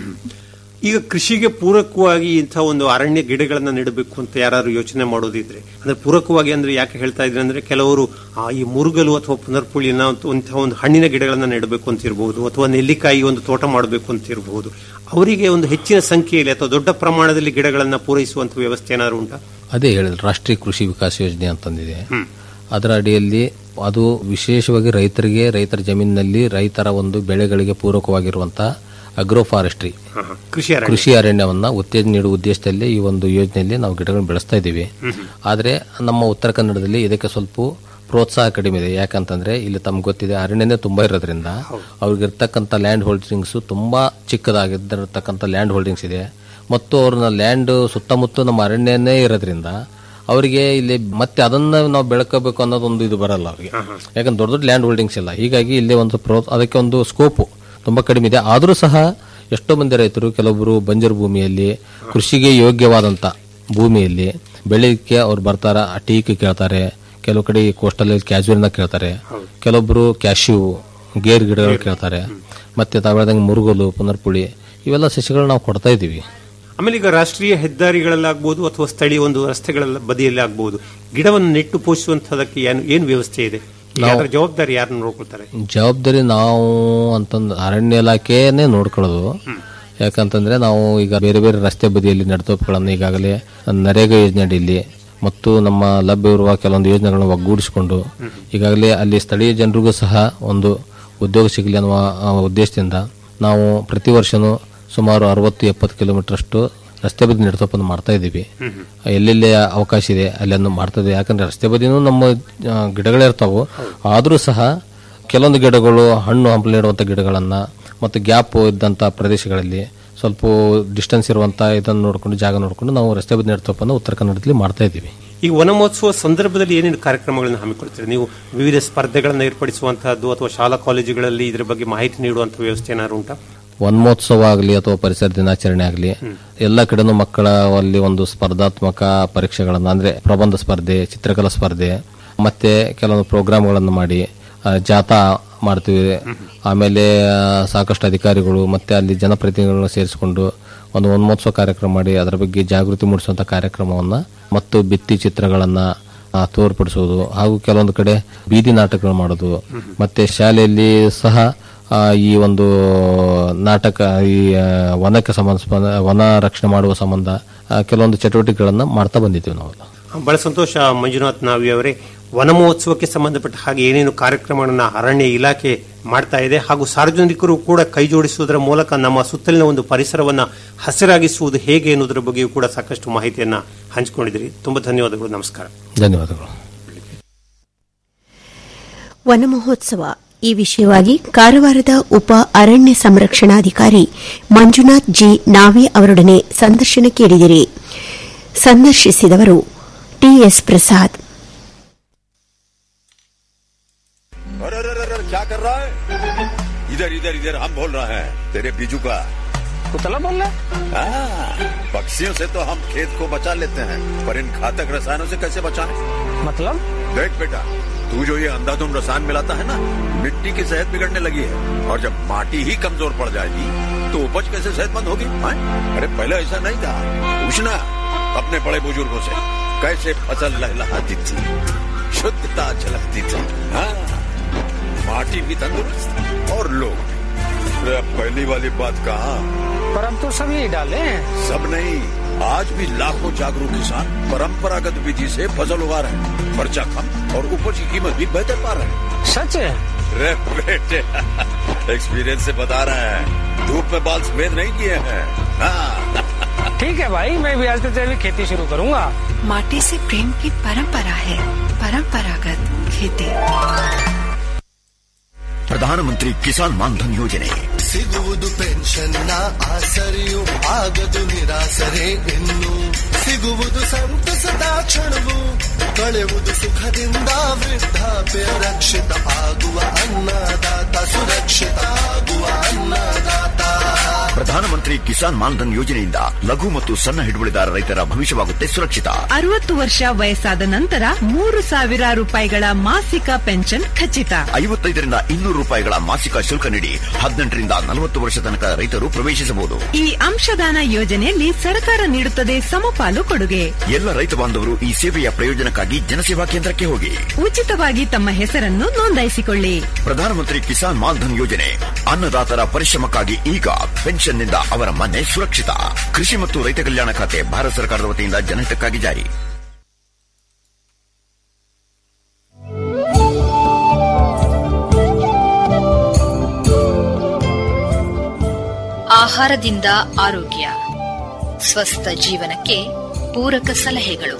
ಈಗ ಕೃಷಿಗೆ ಪೂರಕವಾಗಿ ಇಂಥ ಒಂದು ಅರಣ್ಯ ಗಿಡಗಳನ್ನ ನೆಡಬೇಕು ಅಂತ ಯಾರು ಯೋಚನೆ ಮಾಡೋದಿದ್ರೆ ಅಂದ್ರೆ ಪೂರಕವಾಗಿ ಅಂದ್ರೆ ಯಾಕೆ ಹೇಳ್ತಾ ಇದ್ರೆ ಅಂದ್ರೆ ಕೆಲವರು ಆ, ಈ ಮುರುಗಲು ಅಥವಾ ಪುನರ್ಪುಳಿನ ಇಂಥ ಒಂದು ಹಣ್ಣಿನ ಗಿಡಗಳನ್ನ ನೆಡಬೇಕು ಅಂತ ಇರಬಹುದು ಅಥವಾ ನೆಲ್ಲಿಕಾಯಿ ಒಂದು ತೋಟ ಮಾಡಬೇಕು ಅಂತ ಇರಬಹುದು ಅವರಿಗೆ ಒಂದು ಹೆಚ್ಚಿನ ಸಂಖ್ಯೆಯಲ್ಲಿ ಅಥವಾ ದೊಡ್ಡ ಪ್ರಮಾಣದಲ್ಲಿ ಗಿಡಗಳನ್ನ ಪೂರೈಸುವಂತ ವ್ಯವಸ್ಥೆ ಏನಾದ್ರು ಉಂಟಾ ಅದೇ ಹೇಳಿದ್ರು ರಾಷ್ಟ್ರೀಯ ಕೃಷಿ ವಿಕಾಸ ಯೋಜನೆ ಅಂತಂದಿದೆ ಅದರ ಅಡಿಯಲ್ಲಿ ಅದು ವಿಶೇಷವಾಗಿ ರೈತರಿಗೆ ರೈತರ ಜಮೀನಿನಲ್ಲಿ ರೈತರ ಒಂದು ಬೆಳೆಗಳಿಗೆ ಪೂರಕವಾಗಿರುವಂತಹ ಅಗ್ರೋ ಫಾರೆಸ್ಟ್ರಿ ಹ, ಹ. ಕೃಷಿ ಅರಣ್ಯ ಕೃಷಿ ಅರಣ್ಯವನ್ನ ಉತ್ತೇಜನ ನೀಡುವ ಉದ್ದೇಶದಲ್ಲಿ ಈ ಒಂದು ಯೋಜನೆಯಲ್ಲಿ ನಾವು ಗಿಡಗಳನ್ನು ಬೆಳೆಸ್ತಾ ಇದ್ದೀವಿ ಆದರೆ ನಮ್ಮ ಉತ್ತರ ಕನ್ನಡದಲ್ಲಿ ಇದಕ್ಕೆ ಸ್ವಲ್ಪ ಪ್ರೋತ್ಸಾಹ ಕಡಿಮೆ ಇದೆ ಯಾಕಂತಂದ್ರೆ ಇಲ್ಲಿ ತಮ್ಗೆ ಗೊತ್ತಿದೆ ಅರಣ್ಯನೇ ತುಂಬಾ ಇರೋದ್ರಿಂದ ಅವ್ರಿಗಿರ್ತಕ್ಕಂಥ ಲ್ಯಾಂಡ್ ಹೋಲ್ಡಿಂಗ್ಸ್ ತುಂಬಾ ಚಿಕ್ಕದಾಗಿದ್ದಿರತಕ್ಕಂಥ ಲ್ಯಾಂಡ್ ಹೋಲ್ಡಿಂಗ್ಸ್ ಇದೆ ಮತ್ತು ಅವ್ರನ್ನ ಲ್ಯಾಂಡ್ ಸುತ್ತಮುತ್ತ ನಮ್ಮ ಅರಣ್ಯನೇ ಇರೋದ್ರಿಂದ ಅವರಿಗೆ ಇಲ್ಲಿ ಮತ್ತೆ ಅದನ್ನ ನಾವು ಬೆಳಕಬೇಕು ಅನ್ನೋದೊಂದು ಇದು ಬರಲ್ಲ ಅವರಿಗೆ ಯಾಕಂದ್ರೆ ದೊಡ್ಡ ದೊಡ್ಡ ಲ್ಯಾಂಡ್ ಹೋಲ್ಡಿಂಗ್ಸ್ ಇಲ್ಲ ಹೀಗಾಗಿ ಇಲ್ಲಿ ಒಂದು ಪ್ರೋ ಅದಕ್ಕೆ ಒಂದು ಸ್ಕೋಪು ತುಂಬಾ ಕಡಿಮೆ ಇದೆ ಆದರೂ ಸಹ ಎಷ್ಟೋ ಮಂದಿ ರೈತರು ಕೆಲವೊಬ್ಬರು ಬಂಜರು ಭೂಮಿಯಲ್ಲಿ ಕೃಷಿಗೆ ಯೋಗ್ಯವಾದಂತ ಭೂಮಿಯಲ್ಲಿ ಬೆಳಿಲಿಕ್ಕೆ ಅವ್ರು ಬರ್ತಾರ ಆ ಟೀಕ್ ಕೇಳ್ತಾರೆ ಕೆಲವು ಕಡೆ ಕೋಸ್ಟಲ್ ಕ್ಯಾಜುವಲ್ನ ಕೇಳ್ತಾರೆ ಕೆಲವೊಬ್ರು ಕ್ಯಾಶ್ಯೂ ಗೇರ್ ಗಿಡಗಳು ಕೇಳ್ತಾರೆ ಮತ್ತೆ ತಾವ್ ಹೇಳ್ದಂಗೆ ಮುರುಗಲು ಪುನರ್ಪುಳಿ ಇವೆಲ್ಲ ಸಸಿಗಳು ನಾವು ಕೊಡ್ತಾ ಇದ್ದೀವಿ ಆಮೇಲೆ ಈಗ ರಾಷ್ಟ್ರೀಯ ಹೆದ್ದಾರಿಗಳಲ್ಲಾಗ್ಬೋದು ಅಥವಾ ಸ್ಥಳೀಯ ಒಂದು ರಸ್ತೆಗಳ ಬದಿಯಲ್ಲಿ ಆಗ್ಬೋದು ಗಿಡವನ್ನು ನೆಟ್ಟು ಪೋಷಿಸುವಂತದಕ್ಕೆ ಏನು ಏನು ವ್ಯವಸ್ಥೆ ಇದೆ ಈಗ ಅದರ ಜವಾಬ್ದಾರಿ ಯಾರನ್ನ ನೋಡ್ಕೊಳ್ತಾರೆ ಜವಾಬ್ದಾರಿ ನಾವು ಅಂತಂದು ಅರಣ್ಯ ಇಲಾಖೆನೇ ನೋಡ್ಕೊಳ್ಳೋದು ಯಾಕಂತಂದ್ರೆ ನಾವು ಈಗ ಬೇರೆ ಬೇರೆ ರಸ್ತೆ ಬದಿಯಲ್ಲಿ ನೆಡತೋಪುಗಳನ್ನು ಈಗಾಗಲೇ ನರೇಗಾ ಯೋಜನೆ ಅಡಿಯಲ್ಲಿ ಮತ್ತು ನಮ್ಮ ಲಭ್ಯವಿರುವ ಕೆಲವೊಂದು ಯೋಜನೆಗಳನ್ನು ಒಗ್ಗೂಡಿಸಿಕೊಂಡು ಈಗಾಗಲೇ ಅಲ್ಲಿ ಸ್ಥಳೀಯ ಜನರಿಗೂ ಸಹ ಒಂದು ಉದ್ಯೋಗ ಸಿಗಲಿ ಅನ್ನುವ ಆ, ಉದ್ದೇಶದಿಂದ ನಾವು ಪ್ರತಿ ವರ್ಷನೂ ಸುಮಾರು ಅರವತ್ತು ಎಪ್ಪತ್ತು ಕಿಲೋಮೀಟರ್ ಅಷ್ಟು ರಸ್ತೆ ಬದಿ ನೆಡತೋಪನ್ನು ಮಾಡ್ತಾ ಇದ್ದೀವಿ ಎಲ್ಲೆಲ್ಲಿ ಅವಕಾಶ ಇದೆ ಅಲ್ಲನ್ನು ಮಾಡ್ತಾ ಇದ್ದೀವಿ ಯಾಕಂದ್ರೆ ರಸ್ತೆ ಬದಿನೂ ನಮ್ಮ ಆ, ಗಿಡಗಳೇ ಇರ್ತಾವು ಆದರೂ ಸಹ ಕೆಲವೊಂದು ಗಿಡಗಳು ಹಣ್ಣು ಹಂಪಲು ಇಡುವಂಥ ಗಿಡಗಳನ್ನ ಮತ್ತು ಗ್ಯಾಪ್ ಇದ್ದಂಥ ಪ್ರದೇಶಗಳಲ್ಲಿ ಸ್ವಲ್ಪ ಡಿಸ್ಟೆನ್ಸ್ ಇರುವಂಥ ಇದನ್ನು ನೋಡಿಕೊಂಡು ಜಾಗ ನೋಡಿಕೊಂಡು ನಾವು ರಸ್ತೆ ಬದಿ ನೆಡತೋಪನ್ನು ಉತ್ತರ ಕನ್ನಡದಲ್ಲಿ ಮಾಡ್ತಾ ಇದ್ದೀವಿ ಈ ವನ ಮಹೋತ್ಸವ ಸಂದರ್ಭದಲ್ಲಿ ಏನೇನು ಕಾರ್ಯಕ್ರಮಗಳನ್ನು ಹಮ್ಮಿಕೊಳ್ತೀರಿ ನೀವು ವಿವಿಧ ಸ್ಪರ್ಧೆಗಳನ್ನು ಏರ್ಪಡಿಸುವಂತಹದ್ದು ಅಥವಾ ಶಾಲಾ ಕಾಲೇಜುಗಳಲ್ಲಿ ಇದರ ಬಗ್ಗೆ ಮಾಹಿತಿ ನೀಡುವಂತ ವ್ಯವಸ್ಥೆ ಏನಾದ್ರು ಉಂಟಾ ವನ್ಮೋತ್ಸವ ಆಗಲಿ ಅಥವಾ ಪರಿಸರ ದಿನಾಚರಣೆ ಆಗಲಿ ಎಲ್ಲ ಕಡೆನೂ ಮಕ್ಕಳ ಅಲ್ಲಿ ಒಂದು ಸ್ಪರ್ಧಾತ್ಮಕ ಪರೀಕ್ಷೆಗಳನ್ನು ಅಂದ್ರೆ ಪ್ರಬಂಧ ಸ್ಪರ್ಧೆ ಚಿತ್ರಕಲಾ ಸ್ಪರ್ಧೆ ಮತ್ತೆ ಕೆಲವೊಂದು ಪ್ರೋಗ್ರಾಮ್ಗಳನ್ನು ಮಾಡಿ ಆ, ಜಾಥಾ ಮಾಡ್ತೀವಿ ಆಮೇಲೆ ಆ, ಸಾಕಷ್ಟು ಅಧಿಕಾರಿಗಳು ಮತ್ತೆ ಅಲ್ಲಿ ಜನಪ್ರತಿನಿಧಿಗಳನ್ನ ಸೇರಿಸಿಕೊಂಡು ಒಂದು ವನ್ಮೋತ್ಸವ ಕಾರ್ಯಕ್ರಮ ಮಾಡಿ ಅದರ ಬಗ್ಗೆ ಜಾಗೃತಿ ಮೂಡಿಸುವಂತ ಕಾರ್ಯಕ್ರಮವನ್ನ ಮತ್ತು ಭಿತ್ತಿ ಚಿತ್ರಗಳನ್ನ ಆ, ತೋರ್ಪಡಿಸೋದು ಹಾಗೂ ಕೆಲವೊಂದು ಕಡೆ ಬೀದಿ ನಾಟಕಗಳು ಮಾಡೋದು ಮತ್ತೆ ಶಾಲೆಯಲ್ಲಿ ಸಹ ಆ, ಈ ಒಂದು ನಾಟಕ ಈ ಆ, ವನಕ್ಕೆ ಸಂಬಂಧ ವನ ರಕ್ಷಣೆ ಮಾಡುವ ಸಂಬಂಧ ಆ, ಕೆಲವೊಂದು ಚಟುವಟಿಕೆಗಳನ್ನ ಮಾಡ್ತಾ ಬಂದಿದ್ದೀವಿ ನಾವೆಲ್ಲ ಬಹಳ ಸಂತೋಷ ಮಂಜುನಾಥ್ ನಾವಿ ಅವರೇ ವನ ಮಹೋತ್ಸವಕ್ಕೆ ಸಂಬಂಧಪಟ್ಟ ಹಾಗೆ ಏನೇನು ಕಾರ್ಯಕ್ರಮಗಳನ್ನ ಅರಣ್ಯ ಇಲಾಖೆ ಮಾಡ್ತಾ ಇದೆ ಹಾಗೂ ಸಾರ್ವಜನಿಕರು ಕೂಡ ಕೈ ಜೋಡಿಸುವುದರ ಮೂಲಕ ನಮ್ಮ ಸುತ್ತಲಿನ ಒಂದು ಪರಿಸರವನ್ನ ಹಸಿರಾಗಿಸುವುದು ಹೇಗೆ ಎನ್ನುವುದರ ಬಗ್ಗೆಯೂ ಕೂಡ ಸಾಕಷ್ಟು ಮಾಹಿತಿಯನ್ನ ಹಂಚಿಕೊಂಡಿದ್ರಿ ತುಂಬಾ ಧನ್ಯವಾದಗಳು ನಮಸ್ಕಾರ ಧನ್ಯವಾದಗಳು ವನ ಮಹೋತ್ಸವ ಈ ವಿಷಯವಾಗಿ ಕಾರವಾರದ ಉಪ ಅರಣ್ಯ ಸಂರಕ್ಷಣಾಧಿಕಾರಿ ಮಂಜುನಾಥ್ ಜಿ ನಾವೆ ಅವರೊಡನೆ ಸಂದರ್ಶನ ಕೇಳಿದಿರಿ ಸಂದರ್ಶಿಸಿದವರು ಟಿಎಸ್ ಪ್ರಸಾದ್ अरे अरे अरे अरे, क्या कर रहा है इधर इधर इधर हम बोल रहे हैं तेरे बीजू का कुतला बोल रहा हाँ, पक्षियों से तो हम खेत को बचा लेते हैं पर इन घातक रसायनों से कैसे बचाएं? मतलब देख बेटा तू जो ये अंधाधुंध रसायन मिलाता है ना मिट्टी की सेहत बिगड़ने लगी है और जब माटी ही कमजोर पड़ जाएगी तो उपज कैसे सेहतमंद होगी हाँ? अरे पहले ऐसा नहीं था पूछना अपने बड़े बुजुर्गों से कैसे फसल लहलहाती थी शुद्धता झलकती थी हाँ माटी भी तंदुरुस्त और लोग भी अरे अब पहली वाली बात कहा पर अब तो सब यही डाले हैं सब नहीं आज भी लाखों जागरूक किसान परंपरागत विधि से फसल उगा रहे हैं खर्चा कम और उपज की कीमत भी बेहतर पा रहे हैं सच है रे बेटे एक्सपीरियंस से बता रहे हैं धूप में बाल सफेद नहीं किए हैं हाँ ठीक है भाई मैं भी आज से जैविक खेती शुरू करूंगा माटी से प्रेम की परंपरा है परंपरागत खेती ಪ್ರಧಾನಮಂತ್ರಿ ಕಿಸಾನ್ ಮಾನ್ಧನ್ ಯೋಜನೆ ಸಿಗುವುದು ಪೆನ್ಷನ್ನ ಆಸರೆಯು ಆಗದು ನಿರಾಸರೆ ಇನ್ನು ಸಿಗುವುದು ಸಂತಸದ ಕ್ಷಣವು ಕಳೆಯುವುದು ಸುಖದಿಂದ ವೃದ್ಧಾಪ್ಯ ರಕ್ಷಿತ ಆಗುವ ಅನ್ನದಾತ ಸುರಕ್ಷಿತ ಆಗುವ ಅನ್ನದಾತ ಪ್ರಧಾನಮಂತ್ರಿ ಕಿಸಾನ್ ಮಾನ್ಧನ್ ಯೋಜನೆಯಿಂದ ಲಘು ಮತ್ತು ಸಣ್ಣ ಹಿಡುವಳಿದಾರ ರೈತರ ಭವಿಷ್ಯವಾಗುತ್ತೆ ಸುರಕ್ಷಿತ ಅರವತ್ತು ವರ್ಷ ವಯಸ್ಸಾದ ನಂತರ ಮೂರು ಸಾವಿರ ರೂಪಾಯಿಗಳ ಮಾಸಿಕ ಪೆನ್ಷನ್ ಖಚಿತ ಐವತ್ತೈದರಿಂದ ಇನ್ನೂರು ರೂಪಾಯಿಗಳ ಮಾಸಿಕ ಶುಲ್ಕ ನೀಡಿ ಹದಿನೆಂಟರಿಂದ ನಲವತ್ತು ವರ್ಷ ತನಕ ರೈತರು ಪ್ರವೇಶಿಸಬಹುದು ಈ ಅಂಶದಾನ ಯೋಜನೆಯಲ್ಲಿ ಸರ್ಕಾರ ನೀಡುತ್ತದೆ ಸಮಪಾಲು ಕೊಡುಗೆ ಎಲ್ಲ ರೈತ ಬಾಂಧವರು ಈ ಸೇವೆಯ ಪ್ರಯೋಜನಕ್ಕಾಗಿ ಜನಸೇವಾ ಕೇಂದ್ರಕ್ಕೆ ಹೋಗಿ ಉಚಿತವಾಗಿ ತಮ್ಮ ಹೆಸರನ್ನು ನೋಂದಾಯಿಸಿಕೊಳ್ಳಿ ಪ್ರಧಾನಮಂತ್ರಿ ಕಿಸಾನ್ ಮಾನ್ಧನ್ ಯೋಜನೆ ಅನ್ನದಾತರ ಪರಿಶ್ರಮಕ್ಕಾಗಿ ಈಗ ಪೆನ್ಷನ್ನಿಂದ ಅವರ ಮನೆ ಸುರಕ್ಷಿತ ಕೃಷಿ ಮತ್ತು ರೈತ ಕಲ್ಯಾಣ ಖಾತೆ ಭಾರತ ಸರ್ಕಾರದ ವತಿಯಿಂದ ಜನಹಿತಕ್ಕಾಗಿ ಜಾರಿ ಆಹಾರದಿಂದ ಆರೋಗ್ಯ ಸ್ವಸ್ಥ ಜೀವನಕ್ಕೆ ಪೂರಕ ಸಲಹೆಗಳು